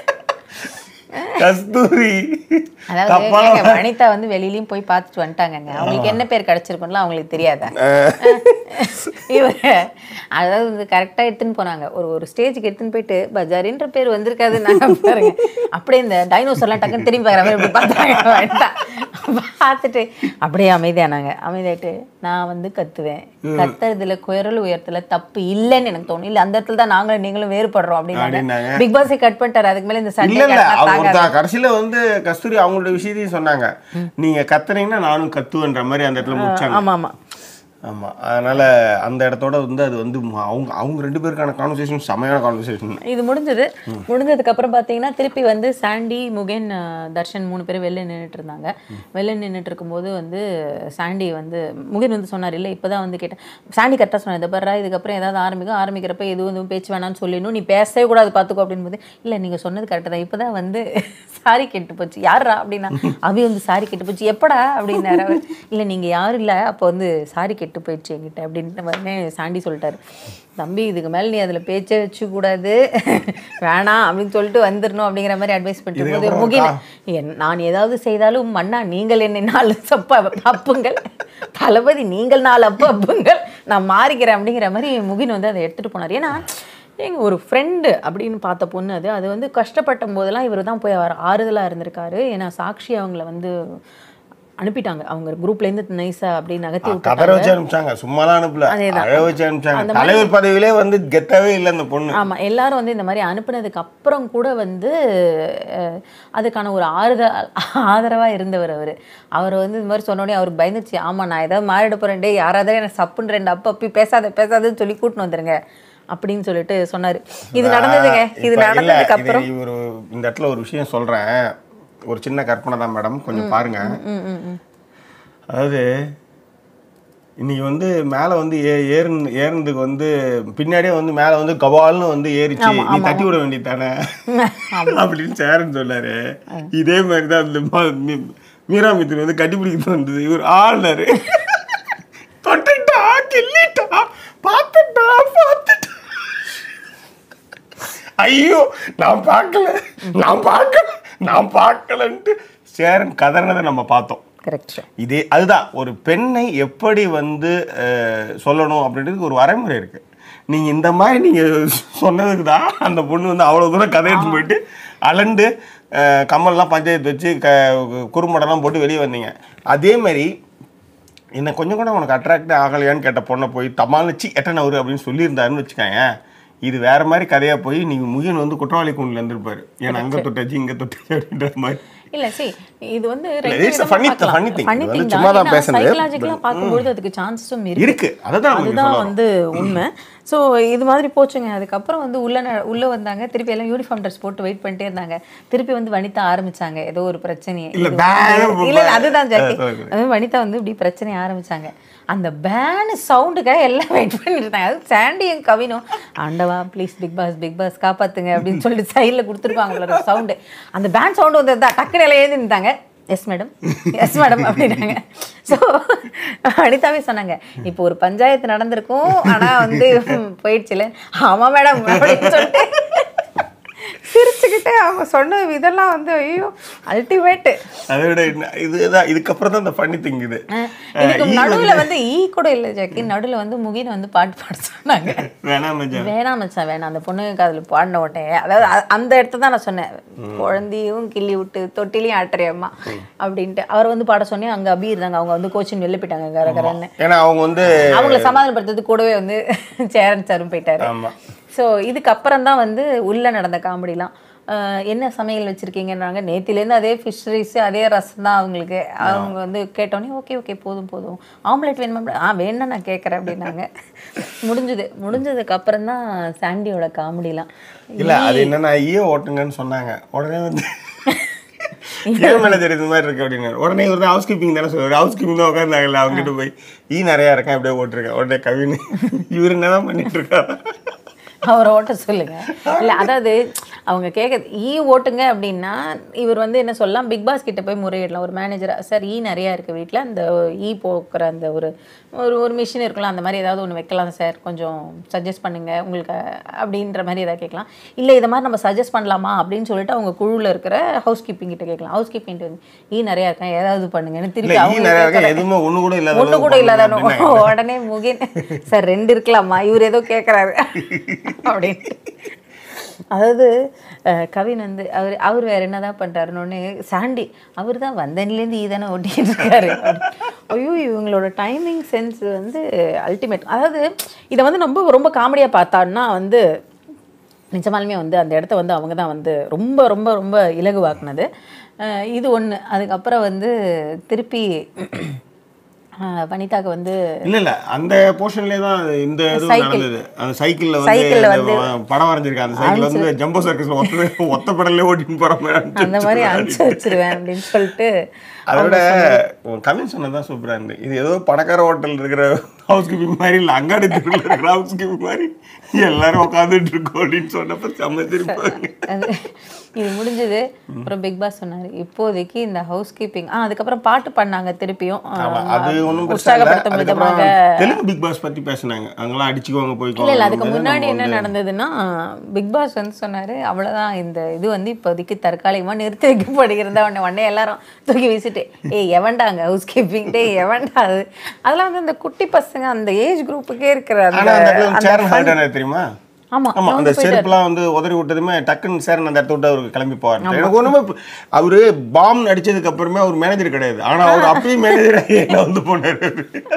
Speaker 1: கஸ்தூரி
Speaker 2: அதாவது
Speaker 1: தப்பான
Speaker 2: ஏங்க, வனிதா வந்து வெளியிலயும் போய் பார்த்துட்டு வந்துட்டாங்கங்க அவங்களுக்கு என்ன பேர் கிடைச்சிருக்கும்ல அவங்களுக்கு தெரியாதா இவங்க அதாவது வந்து கரெக்டாக எடுத்துன்னு போனாங்க ஒரு ஒரு ஸ்டேஜுக்கு எடுத்துன்னு போயிட்டு பஜாரின்ற பேர் வந்திருக்காது நாங்கள் பாருங்க அப்படியே இந்த டைனோசர்லாம் டக்குன்னு திரும்பி பார்க்குற மாதிரி இப்படி பார்த்தாங்க வனிதா பார்த்துட்டு அப்படியே அமைதியானாங்க அமைதியாயிட்டு நான் வந்து கத்துவேன் கத்துறதுல குரல் உயரத்துல தப்பு இல்லைன்னு எனக்கு தோணும் இல்லை அந்த இடத்துல தான் நாங்களும் நீங்களும் வேறுபடுறோம்
Speaker 1: அப்படின்னாங்க.
Speaker 2: அப்படின்னாங்க பிக் பாஸை கட் பண்ணிட்டாரு அதுக்கு மேல இந்த
Speaker 1: இல்ல
Speaker 2: சண்டை
Speaker 1: இல்ல அவங்க
Speaker 2: தாங்க
Speaker 1: ஒருத்தா- கடைசியில வந்து கஸ்தூரி அவங்களோட விஷயத்தையும் சொன்னாங்க நீங்க கத்துனீங்கன்னா நானும் கத்துவேன்ற மாதிரி அந்த இடத்துல முடிச்சாங்க
Speaker 2: ஆமா ஆமா
Speaker 1: ஆமா அதனால அந்த இடத்தோட வந்து அது வந்து ம- அவங்க அவங்க ரெண்டு பேருக்கான கான்வர்சேஷன் செமையான கான்வர்சேஷன்
Speaker 2: இது முடிஞ்சது முடிஞ்சதுக்கு அப்புறம் பார்த்தீங்கன்னா திருப்பி வந்து சாண்டி முகேன் அஹ், தர்ஷன் மூணு பேரும் வெளில நின்றுட்டு இருந்தாங்க வெளில நின்றுட்டு இருக்கும்போது வந்து சாண்டி வந்து முகேன் வந்து சொன்னார் இல்லை இப்போ தான் வந்து கேட்டேன் சாண்டி கரெக்டாக சொன்னார் இந்த பர்றா இதுக்கப்புறம் ஏதாவது ஆரம்பிக்கும் ஆரம்பிக்கிறப்ப எதுவும் எதுவும் பேச்சு வேணாம்னு சொல்லிடணும் நீ பேசவே கூடாது பார்த்துக்கோ அப்படின்னு போது இல்லை நீங்கள் சொன்னது கரெக்டாக தான் இப்போ தான் வந்து சாரி கெட்டு போச்சு யாரா அப்படின்னா அவி வந்து சாரி கெட்டு போச்சு எப்படா அப்படின்னாரு அவர் இல்லை நீங்கள் யாரும் இல்லை அப்போ வந்து சாரி கெட்டு போயிடுச்சு என்கிட்ட அப்படின்ட்டு உடனே சாண்டி சொல்லிட்டாரு தம்பி இதுக்கு மேலே நீ அதில் பேச்சே வச்சு கூடாது வேணாம் அப்படின்னு சொல்லிட்டு வந்துடணும் அப்படிங்கிற மாதிரி அட்வைஸ் பண்ணிட்டு போது
Speaker 1: இதுக்கப்புறம்
Speaker 2: முகின் என் நான் ஏதாவது செய்தாலும் மன்னா நீங்கள் என்னை நாலு சப்ப அப்புங்கள் தளபதி நீங்கள் நாலு அப்பு அப்புங்கள் நான் மாறிக்கிறேன் அப்படிங்கிற மாதிரி முகின் வந்து அதை எடுத்துகிட்டு போனார் ஏன்னா எங்க ஒரு ஃப்ரெண்டு அப்படின்னு பார்த்த பொண்ணு அது அது வந்து கஷ்டப்பட்ட போதெல்லாம் இவர் தான் போய் அவர் ஆறுதலாக இருந்திருக்காரு ஏன்னா சாக்ஷி அவங்கள வந்து அனுப்பிட்டாங்க அவங்க குரூப்லேருந்து நைஸாக அப்படி நகர்த்தி
Speaker 1: கதற
Speaker 2: விட்டாங்க
Speaker 1: வச்சு அனுப்பிச்சாங்க சும்மாலாம் அனுப்பல
Speaker 2: அதேதான்.
Speaker 1: அழ வச்சு அனுப்பிச்சாங்க
Speaker 2: அந்த மாதிரி-
Speaker 1: தலைவர் பதவியிலே வந்து கெத்தவே இல்லை அந்த பொண்ணு
Speaker 2: ஆமா எல்லாரும் வந்து இந்த மாதிரி அனுப்புனதுக்கு அப்புறம் கூட வந்து அஹ், அதுக்கான ஒரு ஆறுத ஆதரவா இருந்தவர் அவர் அவர் வந்து இந்த மாதிரி சொன்னோடனே அவருக்கு பயந்துச்சு ஆமா நான் ஏதாவது மாறிட போறேன் டேய் யாராவது எனக்கு சப்புன்னு ரெண்டு அப்ப அப்பி பேசாத பேசாதன்னு சொல்லி கூட்டின்னு வந்துருங்க அப்படின்னு சொல்லிட்டு சொன்னாரு இது நடந்ததுங்க இது
Speaker 1: இப்ப இல்ல,
Speaker 2: நடந்ததுக்கு
Speaker 1: இது
Speaker 2: அப்புறம்
Speaker 1: ஒரு இந்த இடத்துல ஒரு விஷயம் சொல்றேன் ஒரு சின்ன கற்பனை தான் மேடம் கொஞ்சம் பாருங்க
Speaker 2: ம், ம், ம்.
Speaker 1: அதாவது இன்னைக்கு வந்து மேலே வந்து ஏ ஏறுன ஏறினதுக்கு வந்து பின்னாடியே வந்து மேலே வந்து கபால்னு வந்து ஏறிச்சு நீ தட்டி விட வேண்டியது தானே அப்படின்னு சேரன் சொன்னாரு இதே மாதிரி தான் அந்த ம- மீ- மீரா மித்தின் வந்து கட்டிப்பிடிக்கிறது வந்தது இவர் ஆளுநரு தொட்டுட்டா கிள்ளிட்டா பார்த்துட்டா பார்த்துட்டா ஐயோ நான் பார்க்கல நான் பார்க்கல நான் பார்க்கலன்ட்டு சேரன் கதறினதை நம்ம பார்த்தோம்
Speaker 2: கரெக்ட்
Speaker 1: இதே அதுதான் ஒரு பெண்ணை எப்படி வந்து அஹ், சொல்லணும் அப்படின்றதுக்கு ஒரு வரைமுறை இருக்கு நீங்க இந்த மாதிரி நீங்க சொன்னதுக்கு தான் அந்த பொண்ணு வந்து அவ்வளவு தூரம் கதை எடுத்து போயிட்டு அலண்டு அஹ், கம்மல்லாம் பஞ்சாயத்து வச்சு க குறும்படம்லாம் போட்டு வெளியே வந்தீங்க அதே மாதிரி என்ன கொஞ்சம் கூட உனக்கு அட்ராக்ட் ஆகலையான்னு கேட்ட பொண்ணை போய் தமாளிச்சு எட்டன அவரு அப்படின்னு சொல்லியிருந்தாருன்னு வச்சுக்கோங்க இது வேற மாதிரி கதையா போய் நீங்க முகின் வந்து குற்றவாளி கூண்டில் இருந்திருப்பாரு ஏன்னா அங்க தொட்டாச்சு இங்க தொட்டாச்சு அப்படின்ற மாதிரி
Speaker 2: இல்ல see இது வந்து
Speaker 1: it's a funny- funny thing. இது வந்து சும்மா தான் பேசுனது.
Speaker 2: சைக்கலாஜிக்கலா பார்க்கும்போது அதுக்கு சான்சஸும் இருக்கு
Speaker 1: இருக்கு அதுதான் உங்களுக்கு
Speaker 2: அதுதான்
Speaker 1: சொல்ல
Speaker 2: வந்து உண்மை ஸோ இது மாதிரி போச்சுங்க அதுக்கப்புறம் வந்து உள்ள ந- உள்ள வந்தாங்க திருப்பி எல்லாம் யூனிஃபார்ம் ட்ரெஸ் போட்டு வெயிட் பண்ணிட்டே இருந்தாங்க திருப்பி வந்து வனிதா ஆரம்பிச்சாங்க ஏதோ ஒரு பிரச்சனையை
Speaker 1: இல்ல,
Speaker 2: இது
Speaker 1: பேனு
Speaker 2: வந்து- இல்ல இல்ல, அதுதான் ஜாக்கி
Speaker 1: ஆ, சொல்லுங்க.
Speaker 2: அது வனிதா வந்து இப்படி பிரச்சனையை ஆரம்பிச்சாங்க அந்த பேனு சவுண்டுக்காக எல்லாம் வெயிட் பண்ணிட்டு இருந்தாங்க அது சாண்டியும் கவினும் ஆண்டவா please Big Boss Big Boss காப்பாத்துங்க அப்படின்னு சொல்லிட்டு சைடில் கொடுத்துருப்பாங்களோட சவுண்டு அந்த பேன் சவுண்டு வந்தது தான் டக்குனு எல்லாம் எழுதி நின்றாங்க எஸ் மேடம் எஸ் மேடம் அப்படின்னாங்க ஸோ அனிதாவே சொன்னாங்க இப்போ ஒரு பஞ்சாயத்து நடந்திருக்கும் ஆனால் வந்து போயிடுச்சுல ஆமாம் மேடம் அப்படின்னு சொல்லிட்டு சிரிச்சுக்கிட்டே அவங்க சொன்ன இதெல்லாம் வந்து ஐயோ அல்டிமேட்டு
Speaker 1: அதை விட என்ன- இதுதான் இதுக்கப்புறம் தான் இந்த பண்ணி திங் இது
Speaker 2: இதுக்கு
Speaker 1: ஈ
Speaker 2: நடுவுல வந்து ஈ கூட இல்ல ஜாக்கி நடுவுல வந்து முகின் வந்து பாட்டு பாட சொன்னாங்க
Speaker 1: வேணாம் மச்சான்
Speaker 2: வேணாம் மச்சான் வேணாம் அந்த பொண்ணுக்கு அதுல பாடின உடனே அதாவது அ- அந்த இடத்த தான் நான் சொன்னேன் குழந்தையும் கிள்ளி விட்டு தொட்டிலையும் ஆட்டுறியம்மா அப்படின்ட்டு அவர் வந்து பாட சொன்னேன் அங்க அபி இருந்தாங்க அவங்க வந்து கோச்சிங் வெளில போயிட்டாங்க கரகரன்னு
Speaker 1: ஏன்னா அவங்க வந்து
Speaker 2: அவங்கள சமாதானப்படுத்துறது கூடவே வந்து சேரன் சாரும் போயிட்டாரு
Speaker 1: ஆமா
Speaker 2: ஸோ இதுக்கப்புறம் தான் வந்து உள்ளே நடந்த காமெடிலாம் அஹ் என்ன சமையல் வச்சுருக்கீங்கன்றாங்க நேத்திலேருந்து அதே ஃபிஷ் அதே ரசம் தான் அவங்களுக்கு அவங்க வந்து கேட்டோன்னே ஓகே ஓகே போதும் போதும் ஆம்லெட் வேணுமா ஆ வேணும் நான் கேட்குறேன் அப்படின்னாங்க முடிஞ்சுது முடிஞ்சதுக்கு அப்புறம் தான் சாண்டியோட காமெடிலாம்
Speaker 1: இல்ல அது என்னன்னா ஈய ஓட்டுங்கன்னு சொன்னாங்க உடனே வந்து ஏன் மேனேஜர் இது மாதிரி இருக்கு அப்படின்னு உடனே ஒரு ஹவுஸ் கீப்பிங் தானே சொல்லுவாரு ஹவுஸ் கீப்பிங் தான் உட்காந்தாங்கல்ல அவங்க கிட்ட போய் ஈ நிறையா இருக்கேன் அப்படியே ஓட்டிருக்கேன் உடனே கவின் இவர் என்னதான் பண்ணிட்டு இருக்காரு
Speaker 2: அவரை ஓட்ட சொல்லுங்க இல்லை அதாவது அவங்க கேட்க ஈ ஓட்டுங்க அப்படின்னா இவர் வந்து என்ன சொல்லலாம் பிக் பாஸ் கிட்ட போய் முறையிடலாம் ஒரு மேனேஜராக சார் ஈ நிறையா இருக்குது வீட்டில் அந்த ஈ போக்குற அந்த ஒரு ஒரு ஒரு மிஷின் இருக்கலாம் அந்த மாதிரி ஏதாவது ஒன்று வைக்கலாம் சார் கொஞ்சம் சஜஸ்ட் பண்ணுங்க உங்களுக்கு அப்படின்ற மாதிரி ஏதாவது கேட்கலாம் இல்லை இதை மாதிரி நம்ம சஜஸ்ட் பண்ணலாமா அப்படின்னு சொல்லிட்டு அவங்க குழுவில் இருக்கிற ஹவுஸ் கீப்பிங் கிட்ட கேட்கலாம் ஹவுஸ் கீப்பிங் வந்து ஈ நிறையா இருக்கேன் ஏதாவது பண்ணுங்கன்னு
Speaker 1: இல்ல
Speaker 2: திருப்பி
Speaker 1: ஈ
Speaker 2: அவங்க
Speaker 1: நிறையா இருக்கேன் எதுவுமே ஒண்ணு கூட இல்லாத
Speaker 2: ஒண்ணு
Speaker 1: அளவுக்கு
Speaker 2: கூட இல்லாத
Speaker 1: பண்ணுங்க அப்படின்னாங்க.
Speaker 2: உடனே முகின் சார் ரெண்டு இருக்கலாமா இவர் ஏதோ கேட்குறாரு அப்படின்ட்டு அதாவது அஹ், கவின் வந்து அவர் அவர் வேற என்னதான் பண்றாருன்னு சாண்டி அவர் தான் வந்தன்லேருந்து ஈ தானே ஓட்டிட்டு இருக்காரு அப்படி. ஐயோ இவங்களோட டைமிங் சென்ஸ் வந்து அல்டிமேட் அதாவது இதை வந்து ரொம்ப ரொம்ப காமெடியாக பார்த்தான்னா வந்து நிஜமாலுமே வந்து அந்த இடத்த வந்து அவங்க தான் வந்து ரொம்ப ரொம்ப ரொம்ப இலகுவாக்குனது அஹ் இது ஒன்று அதுக்கப்புறம் வந்து திருப்பி அஹ் வனிதாக்கு வந்து
Speaker 1: இல்ல இல்ல அந்த போர்ஷன்லயே தான் இந்த இது
Speaker 2: சைக்கிள்.
Speaker 1: நடந்தது அந்த சைக்கிள்ல
Speaker 2: சைக்கிள்ல
Speaker 1: வந்து இந்த படம் வரைஞ்சிருக்காங்க அந்த சைக்கிள் வந்து ஜம்போ சர்க்கஸ்ல ஒத்த ஒத்த படம்லயே ஓட்டின்னு போற மாதிரி அனுப்பிச்சு
Speaker 2: அந்த மாதிரி
Speaker 1: வச்சிருக்காங்க.
Speaker 2: அனுப்பிச்சு வச்சிருவேன் அப்படின்னு சொல்லிட்டு
Speaker 1: அதோட கவின் சொன்னதான் சூப்பரா இருந்து இது ஏதோ பணக்கார ஹோட்டல் இருக்கிற ஹவுஸ் கீப்பிங் மாதிரி இல்ல அங்காடி தெருவில் இருக்கிற ஹவுஸ் கீப்பிங் மாதிரி எல்லாரும் உட்காந்துட்டு இருக்கோம் அப்படின்னு சொன்னப்ப செம்ம திருப்பாங்க
Speaker 2: அது இது முடிஞ்சது அப்புறம் பிக் பாஸ் சொன்னாரு இப்போதைக்கு இந்த ஹவுஸ் கீப்பிங் ஆ அதுக்கப்புறம் பாட்டு பண்ணாங்க திருப்பியும்
Speaker 1: ஆமா,
Speaker 2: ஆ,
Speaker 1: அது ஒண்ணும் பெருசா இல்ல
Speaker 2: உற்சாகப்படுத்தும்
Speaker 1: அதுக்கப்புறம்
Speaker 2: விதமாக
Speaker 1: தெலுங்கு பிக் பாஸ் பத்தி பேசுனாங்க அங்கெல்லாம் அடிச்சுக்குவாங்க
Speaker 2: இல்ல
Speaker 1: போய்க்குவாங்க
Speaker 2: இல்ல அதுக்கு
Speaker 1: நம்ம
Speaker 2: முன்னாடி என்ன
Speaker 1: வந்து-
Speaker 2: நடந்ததுன்னா பிக் பாஸ் வந்து சொன்னாரு அவ்வளவுதான் இந்த இது வந்து இப்போதைக்கு தற்காலிகமா நிறுத்தி வைக்கப்படுகிறது உடனே உடனே எல்லாரும் தூக்கி வீசிட்டு ஏய் எவன்டாங்க ஹவுஸ் கீப்பிங் டே எவன்டா அது அதெல்லாம் வந்து அந்த குட்டி பசங்க அந்த ஏஜ் குரூப்புக்கே இருக்கிற அந்த
Speaker 1: ஆனா அந்த இடத்துல
Speaker 2: அந்த
Speaker 1: சேரன்
Speaker 2: fun-
Speaker 1: ஹால்டான தெரியுமா
Speaker 2: ஆமா
Speaker 1: ஆமா அந்த
Speaker 2: நவுந்து போயிட்டாரு.
Speaker 1: செருப்புலாம் வந்து உதறி விட்டதுமே டக்குன்னு சேரன் அந்த இடத்த விட்டு அவருக்கு கிளம்பி போவார் எனக்கு ஒண்ணுமே பு- அவரு பாம் அடிச்சதுக்கு அப்புறமே அவர் மேனேஜர் கிடையாது ஆனா அவர் அப்பயும் மேனேஜர் என்ன வந்து போனாரு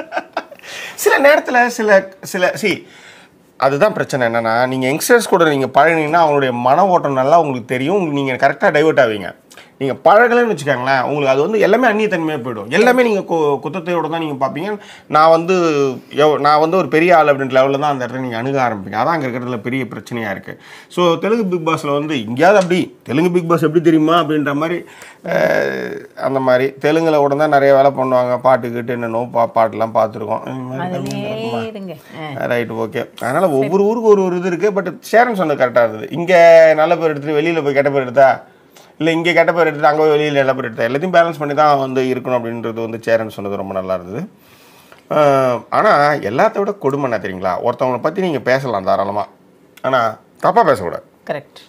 Speaker 1: சில நேரத்துல சில சில சி அதுதான் பிரச்சனை என்னன்னா நீங்க யங்ஸ்டர்ஸ் கூட நீங்க பழகினீங்கன்னா அவங்களுடைய மன ஓட்டம் நல்லா உங்களுக்கு தெரியும் உங்களுக்கு நீங்க கரெக்டாக டைவர்ட் ஆவீங்க நீங்க பழகலைன்னு வச்சுக்கோங்களேன் உங்களுக்கு அது வந்து எல்லாமே அந்நியத்தன்மையாக போயிடும் எல்லாமே நீங்க கு- குத்தத்தையோட தான் நீங்க பார்ப்பீங்க நான் வந்து எவ்- நான் வந்து ஒரு பெரிய ஆள் அப்படின்ற லெவலில் தான் அந்த இடத்துல நீங்க அணுக ஆரம்பிப்பீங்க அதான் அங்கே இருக்கிறதுல பெரிய பிரச்சனையா இருக்கு ஸோ தெலுங்கு பிக் பாஸ்ல வந்து எங்கேயாவது அப்படி தெலுங்கு பிக் பாஸ் எப்படி தெரியுமா அப்படின்ற மாதிரி அஹ், அந்த மாதிரி தெலுங்குல கூட தான் நிறைய வேலை பண்ணுவாங்க பாட்டு கிட்டு என்னென்னோ பா பாட்டுலாம் பார்த்துருக்கோம்
Speaker 2: அதுலயே இருங்க ஆ.
Speaker 1: ரைட் ஓகே அதனால ஒவ்வொரு ஊருக்கு ஒரு ஒரு இது இருக்கு பட் சேரன் சொன்னது கரெக்டாக இருந்தது இங்க நல்ல பேர் எடுத்துட்டு வெளியில போய் கெட்ட பேர் எடுத்தா இல்லை இங்கே கெட்ட பேர் எடுத்துட்டு அங்கே போய் வெளியில் நல்ல பேர் எடுத்தா எல்லாத்தையும் பேலன்ஸ் பண்ணி தான் வந்து இருக்கணும் அப்படின்றது வந்து சேரன் சொன்னது ரொம்ப நல்லா இருந்தது ஆஹ் ஆனா எல்லாத்த விட கொடுமை என்ன தெரியுங்களா ஒருத்தவங்களை பத்தி நீங்க பேசலாம் தாராளமா ஆனா தப்பா பேசக்கூடாது
Speaker 2: கரெக்ட்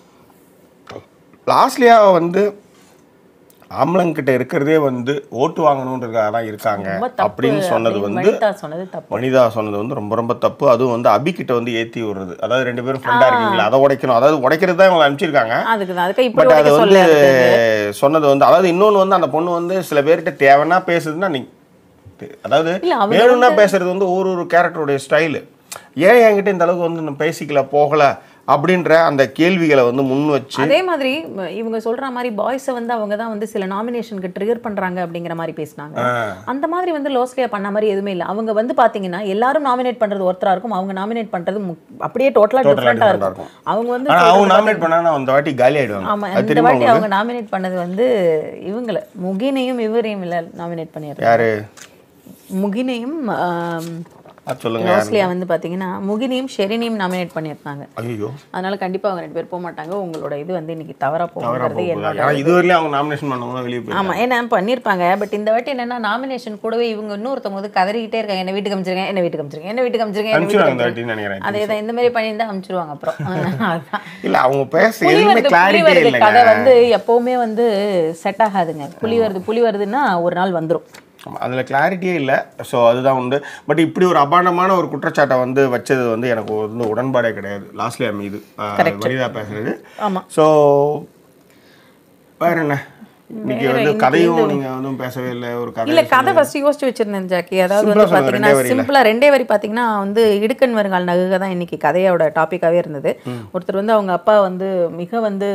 Speaker 1: லாஸ்ட்லியா வந்து ஆம்பளங்கிட்ட இருக்கிறதே வந்து ஓட்டு வாங்கணுன்றதுக்காக தான் இருக்காங்க
Speaker 2: ரொம்ப தப்பு
Speaker 1: அப்படின்னு சொன்னது
Speaker 2: அப்படின்னு
Speaker 1: வந்து
Speaker 2: வனிதா சொன்னது தப்பு
Speaker 1: வனிதா சொன்னது வந்து ரொம்ப ரொம்ப தப்பு அதுவும் வந்து அபி கிட்ட வந்து ஏத்தி விடுறது அதாவது ரெண்டு பேரும் ஃப்ரெண்டா இருக்கீங்களா அதை உடைக்கணும் அதாவது உடைக்கிறது தான் இவங்க அனுப்பிச்சிருக்காங்க
Speaker 2: அதுக்கு தான் அதுக்கு இப்படி
Speaker 1: பட் அது
Speaker 2: உடைக்க
Speaker 1: வந்து
Speaker 2: சொல்ல
Speaker 1: சொன்னது வந்து அதாவது இன்னொன்று வந்து அந்த பொண்ணு வந்து சில பேர்கிட்ட தேவைன்னா பேசுதுன்னா நீ அதாவது
Speaker 2: இல்ல, அவங்க
Speaker 1: வேணும்னா பேசுறது வந்து ஒரு ஒரு கேரக்டருடைய ஸ்டைலு ஏன் என்கிட்ட இந்த அளவுக்கு வந்து நான் பேசிக்கல போகல அப்படின்ற அந்த கேள்விகளை வந்து முன் வச்சு
Speaker 2: அதே மாதிரி ம, இவங்க சொல்ற மாதிரி பாய்ஸை வந்து அவங்க தான் வந்து சில நாமினேஷனுக்கு ட்ரிகர் பண்றாங்க அப்படிங்கிற மாதிரி பேசினாங்க அந்த மாதிரி வந்து லோஸ்லியா பண்ண மாதிரி எதுவுமே இல்லை அவங்க வந்து பாத்தீங்கன்னா எல்லாரும் நாமினேட் பண்றது ஒருத்தரா இருக்கும் அவங்க நாமினேட் பண்றது மு- அப்படியே டோட்டலா
Speaker 1: Totally
Speaker 2: டிஃப்ரெண்டா
Speaker 1: different ஆ
Speaker 2: இருக்கும் அவங்க வந்து
Speaker 1: ஆனா அவங்க
Speaker 2: சொல்றது
Speaker 1: நாமினேட் பண்ணா அந்த வாட்டி காலி ஆயிடுவாங்க
Speaker 2: ஆமா
Speaker 1: அது
Speaker 2: இந்த
Speaker 1: தெரியுமா
Speaker 2: வாட்டி
Speaker 1: உங்களுக்கு
Speaker 2: அவங்க நாமினேட் பண்ணது வந்து இவங்கள முகினையும் இவரையும் இல்ல நாமினேட் பண்ணிடுறாங்க
Speaker 1: யாரு
Speaker 2: முகினையும் ஆம்,
Speaker 1: அது சொல்லுங்க யாரு
Speaker 2: ரோஸ்லியா வந்து பாத்தீங்கன்னா முகினையும் ஷெரினையும் நாமினேட் பண்ணியிருந்தாங்க
Speaker 1: ஐயோ
Speaker 2: அதனால கண்டிப்பா அவங்க ரெண்டு பேர் போக மாட்டாங்க உங்களோட இது வந்து இன்னைக்கு தவறா
Speaker 1: தவறா
Speaker 2: போகிறது
Speaker 1: போகுது
Speaker 2: என்னோட
Speaker 1: ஏன்னா இதுவரையிலும் அவங்க நாமினேஷன் பண்ணவங்க வெளியே போய்
Speaker 2: ஆமா ஏன்னா பண்ணியிருப்பாங்க பட் இந்த வாட்டி என்னன்னா நாமினேஷன் கூடவே இவங்க இன்னொருத்தவங்க வந்து கதறிக்கிட்டே இருக்காங்க என்ன வீட்டுக்கு அமைச்சிருங்க என்ன வீட்டுக்கு அமைச்சிருங்க என்ன வீட்டுக்கு அமைச்சிருங்க என்ன வீட்டுக்கு
Speaker 1: அனுப்பிச்சிடுவாங்க இந்த
Speaker 2: அமைச்சிருங்க
Speaker 1: வாட்டின்னு நினைக்கிறேன்
Speaker 2: அதே தான் இந்த மாதிரி பண்ணியிருந்தா அனுப்பிச்சிருவாங்க அப்புறம் அதான்
Speaker 1: இல்ல அவங்க பேச
Speaker 2: புலி
Speaker 1: எதுவுமே
Speaker 2: வருது புலி
Speaker 1: கிளாரிட்டியே
Speaker 2: வருது
Speaker 1: இல்லைங்க
Speaker 2: கதை வந்து எப்பவுமே வந்து செட் ஆகாதுங்க புலி வருது புலி வருதுன்னா ஒரு நாள் வந்துரும்
Speaker 1: ஆமா, அதுல கிளாரிட்டியே இல்லை ஸோ அதுதான் உண்டு பட் இப்படி ஒரு அபாண்டமான ஒரு குற்றச்சாட்டை வந்து வச்சது வந்து எனக்கு வந்து உடன்பாடே கிடையாது லாஸ்ட்லியா மீது ஆஹ், வனிதா பேசுறது
Speaker 2: ஆமா
Speaker 1: ஸோ வேற என்ன இன்னைக்கு
Speaker 2: வேற
Speaker 1: வந்து
Speaker 2: இன்னைக்கு
Speaker 1: கதையும்
Speaker 2: வந்து-
Speaker 1: நீங்க வந்து பேசவே இல்லை ஒரு கதை
Speaker 2: இல்ல கதை ஃபர்ஸ்ட் யோசிச்சு வச்சிருந்தேன் ஜாக்கி அதாவது
Speaker 1: Simple ஆ
Speaker 2: வந்து
Speaker 1: சொல்லுங்க,
Speaker 2: பாத்தீங்கன்னா
Speaker 1: ரெண்டே வரியில.
Speaker 2: சிம்பிளா ரெண்டே வரி பாத்தீங்கன்னா வந்து இடுக்கன் வருங்கால் நகுக தான் இன்னைக்கு கதையோட டாபிக்காவே இருந்தது ஒருத்தர் வந்து அவங்க அப்பா வந்து மிக வந்து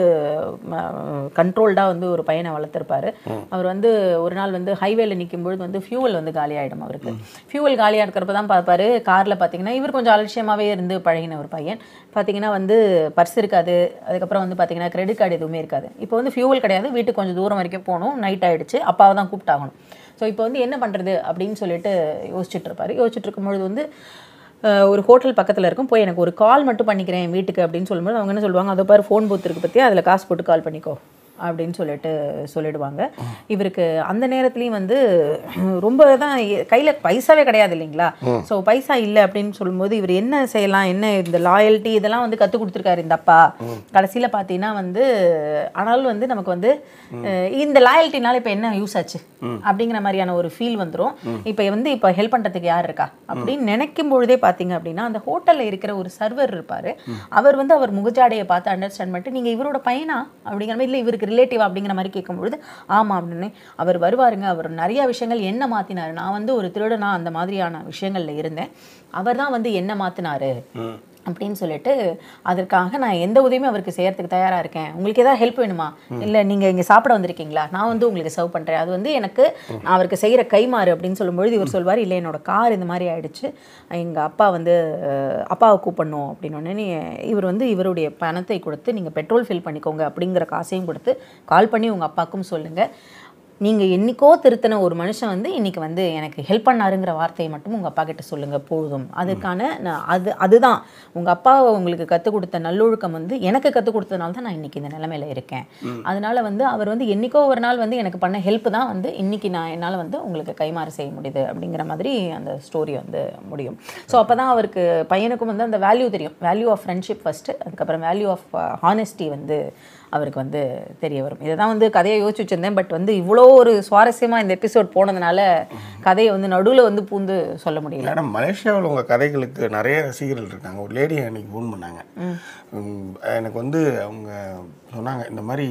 Speaker 2: கண்ட்ரோல்டா வந்து ஒரு பையனை வளர்த்துருப்பாரு அவர் வந்து ஒரு நாள் வந்து ஹைவேல நிற்கும் பொழுது வந்து ஃபியூவல் வந்து காலியாயிடும் அவருக்கு ஃபியூவல் காலியா இருக்கிறப்ப தான் பார்ப்பாரு கார்ல பாத்தீங்கன்னா இவர் கொஞ்சம் அலட்சியமாவே இருந்து பழகின ஒரு பையன் பாத்தீங்கன்னா வந்து பர்ஸ் இருக்காது அதுக்கப்புறம் வந்து பாத்தீங்கன்னா கிரெடிட் கார்டு எதுவுமே இருக்காது இப்போ வந்து ஃபியூவல் கிடையாது வீட்டுக்கு கொஞ்சம் தூரம் வரைக்கும் போகணும் நைட் ஆயிடுச்சு அப்பாவை தான் கூப்பிட்டாகணும் ஸோ இப்போ வந்து என்ன பண்ணுறது அப்படின்னு சொல்லிட்டு யோசிச்சுட்டு இருப்பாரு யோசிச்சுட்டு இருக்கும்பொழுது வந்து அஹ், ஒரு ஹோட்டல் பக்கத்தில் இருக்கும் போய் எனக்கு ஒரு கால் மட்டும் பண்ணிக்கிறேன் என் வீட்டுக்கு அப்படின்னு சொல்லும்போது அவங்க என்ன சொல்லுவாங்க அதை பாரு ஃபோன் பூத் இருக்கு பற்றி அதில் காசு போட்டு கால் பண்ணிக்கோ அப்படின்னு சொல்லிட்டு சொல்லிடுவாங்க இவருக்கு அந்த நேரத்துலையும் வந்து ரொம்ப தான் கையில் பைசாவே கிடையாது இல்லைங்களா ஸோ பைசா இல்லை அப்படின்னு சொல்லும்போது இவர் என்ன செய்யலாம் என்ன இந்த லாயல்ட்டி இதெல்லாம் வந்து கற்றுக் கொடுத்துருக்காரு இந்த அப்பா கடைசியில் பார்த்தீங்கன்னா வந்து ஆனாலும் வந்து நமக்கு வந்து அஹ், இந்த லாயல்ட்டினால இப்போ என்ன யூஸ் ஆச்சு அப்படிங்கிற மாதிரியான ஒரு ஃபீல் வந்துடும் இப்போ வந்து இப்போ ஹெல்ப் பண்ணுறதுக்கு யார் இருக்கா அப்படின்னு நினைக்கும் பொழுதே பார்த்தீங்க அப்படின்னா அந்த ஹோட்டலில் இருக்கிற ஒரு சர்வர் இருப்பார் அவர் வந்து அவர் முகஜாடையை பார்த்து அண்டர்ஸ்டாண்ட் பண்ணிட்டு நீங்கள் இவரோட பையனா அப்படிங்கிற மாதிரி இல்லை இவருக்கு ரிலேட்டிவ் அப்படிங்கிற மாதிரி கேட்கும்பொழுது ஆமாம் அப்படின்னு அவர் வருவாருங்க அவர் நிறைய விஷயங்கள் என்ன மாற்றினாரு நான் வந்து ஒரு திருடனா அந்த மாதிரியான விஷயங்கள்ல இருந்தேன் அவர் தான் வந்து என்ன மாற்றினாரு அப்படின்னு சொல்லிட்டு அதற்காக நான் எந்த உதவியுமே அவருக்கு செய்யறதுக்கு தயாரா இருக்கேன் உங்களுக்கு ஏதாவது ஹெல்ப் வேணுமா இல்லை நீங்க இங்க சாப்பிட வந்திருக்கீங்களா நான் வந்து உங்களுக்கு சர்வ் பண்றேன் அது வந்து எனக்கு நான் அவருக்கு செய்யற கைமாறு அப்படின்னு சொல்லும்பொழுது இவர் சொல்வார் இல்லை என்னோட கார் இந்த மாதிரி ஆயிடுச்சு எங்க அப்பா வந்து அஹ், அப்பாவை கூப்பிடணும் அப்படின்னு உடனே இவர் வந்து இவருடைய பணத்தை கொடுத்து நீங்க பெட்ரோல் ஃபில் பண்ணிக்கோங்க அப்படிங்கிற காசையும் கொடுத்து கால் பண்ணி உங்க அப்பாவுக்கும் சொல்லுங்க நீங்கள் என்னைக்கோ திருத்தின ஒரு மனுஷன் வந்து இன்னைக்கு வந்து எனக்கு ஹெல்ப் பண்ணாருங்கிற வார்த்தையை மட்டும் உங்கள் அப்பா கிட்ட சொல்லுங்க போதும் அதுக்கான நான் அது அதுதான் உங்கள் அப்பா உங்களுக்கு கற்றுக் கொடுத்த நல்லொழுக்கம் வந்து எனக்கு கற்றுக் கொடுத்ததுனால தான் நான் இன்னைக்கு இந்த நிலமையில இருக்கேன் அதனால வந்து அவர் வந்து என்னைக்கோ ஒரு நாள் வந்து எனக்கு பண்ண ஹெல்ப் தான் வந்து இன்னைக்கு நான் என்னால் வந்து உங்களுக்கு கைமாறு செய்ய முடியுது அப்படிங்கிற மாதிரி அந்த ஸ்டோரி வந்து முடியும் ஸோ அப்போ தான் அவருக்கு பையனுக்கும் வந்து அந்த வேல்யூ தெரியும் வேல்யூ ஆஃப் ஃப்ரெண்ட்ஷிப் ஃபஸ்ட்டு அதுக்கப்புறம் வேல்யூ ஆஃப் ஹானஸ்டி வந்து அவருக்கு வந்து தெரிய வரும் இதை தான் வந்து கதையை யோசிச்சு வச்சிருந்தேன் பட் வந்து இவ்வளோ ஒரு சுவாரஸ்யமாக இந்த எபிசோட் போனதுனால கதையை வந்து நடுவில் வந்து பூந்து சொல்ல முடியல
Speaker 1: மேடம் மலேசியாவில் உங்கள் கதைகளுக்கு நிறைய ரசிகர்கள் இருக்காங்க ஒரு லேடி அன்னைக்கு ஃபோன் பண்ணாங்க உம், எனக்கு வந்து அவங்க சொன்னாங்க இந்த மாதிரி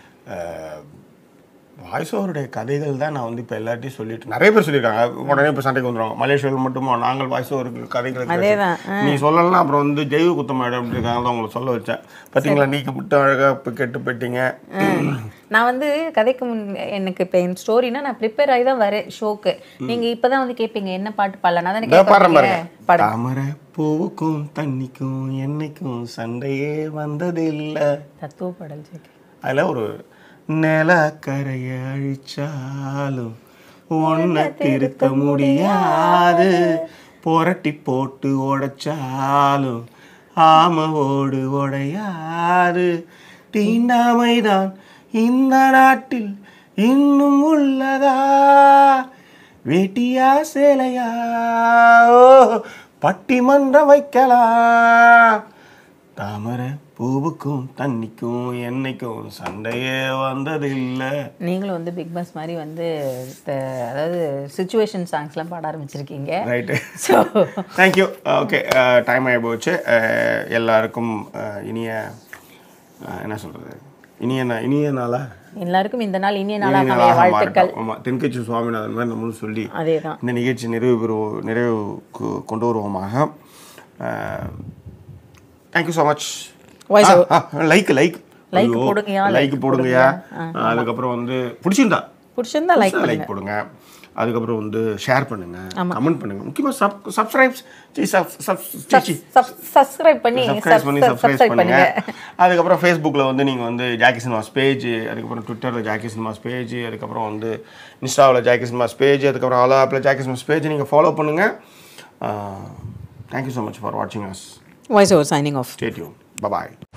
Speaker 1: வாய்ஸ் ஓவருடைய கதைகள் தான் நான் வந்து இப்போ எல்லார்ட்டையும் சொல்லிட்டு நிறைய பேர் சொல்லியிருக்காங்க உடனே இப்போ சண்டைக்கு வந்துடுவாங்க மலேசியாவில் மட்டுமா நாங்கள் வாய்ஸ் ஓவருக்கு கதைகளுக்கு
Speaker 2: அதேதான்,
Speaker 1: நீ சொல்லலாம் அப்புறம் வந்து தெய்வ குத்தமாயிடும் அப்படின்றாங்க தான் உங்களை சொல்ல வச்சேன் பார்த்தீங்களா நீங்கள் மட்டும் அழகாக இப்போ கெட்டு போயிட்டீங்க
Speaker 2: நான் வந்து கதைக்கு முன் எனக்கு இப்போ என் ஸ்டோரினா நான் ப்ரிப்பேர் ஆகி தான் வரேன் ஷோக்கு நீங்கள் இப்போ தான் வந்து கேட்பீங்க என்ன பாட்டு பாடலாம் நான் தானே
Speaker 1: இதோ பாடுறேன்
Speaker 2: கேட்க
Speaker 1: பாருங்க
Speaker 2: பாடு
Speaker 1: தாமரை பூவுக்கும் தண்ணிக்கும் என்னைக்கும் சண்டையே வந்ததில்லை
Speaker 2: தத்துவ பாடல் ஜெகி
Speaker 1: அதில் ஒரு நிலக்கரையை அழிச்சாலும் ஒன்றை திருத்த முடியாது புரட்டி போட்டு உடைச்சாலும் ஆம ஓடு உடையாது தீண்டாமைதான் இந்த நாட்டில் இன்னும் உள்ளதா வேட்டியா சேலையா ஓ பட்டிமன்றம் வைக்கலாம் தாமரை பூவுக்கும் தண்ணிக்கும் என்னைக்கும் சண்டையே வந்ததில்லை
Speaker 2: நீங்களும் வந்து பிக் பாஸ் மாதிரி வந்து த- அதாவது சுச்சுவேஷன் சாங்ஸ்லாம் பாட ஆரம்பிச்சிருக்கீங்க
Speaker 1: right
Speaker 2: so
Speaker 1: thank you okay time ஆகி போச்சு அஹ், எல்லாருக்கும் அஹ், இனிய அஹ், என்ன சொல்கிறது இனிய நா- இனிய நாளா
Speaker 2: எல்லாருக்கும் இந்த நாள் இனிய
Speaker 1: இனிய
Speaker 2: நாளாக அமைய
Speaker 1: நாளாக
Speaker 2: வாழ்த்துக்கள்
Speaker 1: மாறட்டும் ஆமாம் தென்கட்சி சுவாமிநாதன் மாதிரி நம்மளும் சொல்லி
Speaker 2: அதே தான்
Speaker 1: இந்த நிகழ்ச்சி நிறைவு பெறுவோம் நிறைவுக்கு கொண்டு வருவோமாக thank you so much
Speaker 2: Voice over.
Speaker 1: Like like
Speaker 2: Like போடுங்கயா,
Speaker 1: லைக்
Speaker 2: like
Speaker 1: போடுங்கயா அதுக்கப்புறம் வந்து பிடிச்சிருந்தா
Speaker 2: பிடிச்சிருந்தா லைக்
Speaker 1: லைக் போடுங்க அதுக்கப்புறம் வந்து ஷேர் பண்ணுங்க கமெண்ட் பண்ணுங்க முக்கியமாக சப் சப்ஸ்கிரைப்ஸ்
Speaker 2: சப்ஸ்கிரைப் பண்ணி
Speaker 1: சப்ஸ்கிரைப் பண்ணி சப்ஸ்கிரைப்
Speaker 2: சப்ஸ்கிரைப்
Speaker 1: பண்ணுங்க
Speaker 2: பண்ணுங்க
Speaker 1: அதுக்கப்புறம் ஃபேஸ்புக்கில் வந்து நீங்கள் வந்து ஜாக்கி சினிமாஸ் பேஜ் அதுக்கப்புறம் ட்விட்டரில் ஜாக்கி சினிமாஸ் பேஜ் அதுக்கப்புறம் வந்து இன்ஸ்டாவில் ஜாக்கி சினிமாஸ் பேஜ் அதுக்கப்புறம் ஆலோ ஆப்பில் ஜாக்கி சினிமாஸ் பேஜ் நீங்கள் ஃபாலோ பண்ணுங்கள் தேங்க்யூ ஸோ மச் ஃபார் வாட்சிங் us
Speaker 2: voice over signing off
Speaker 1: stay tuned bye bye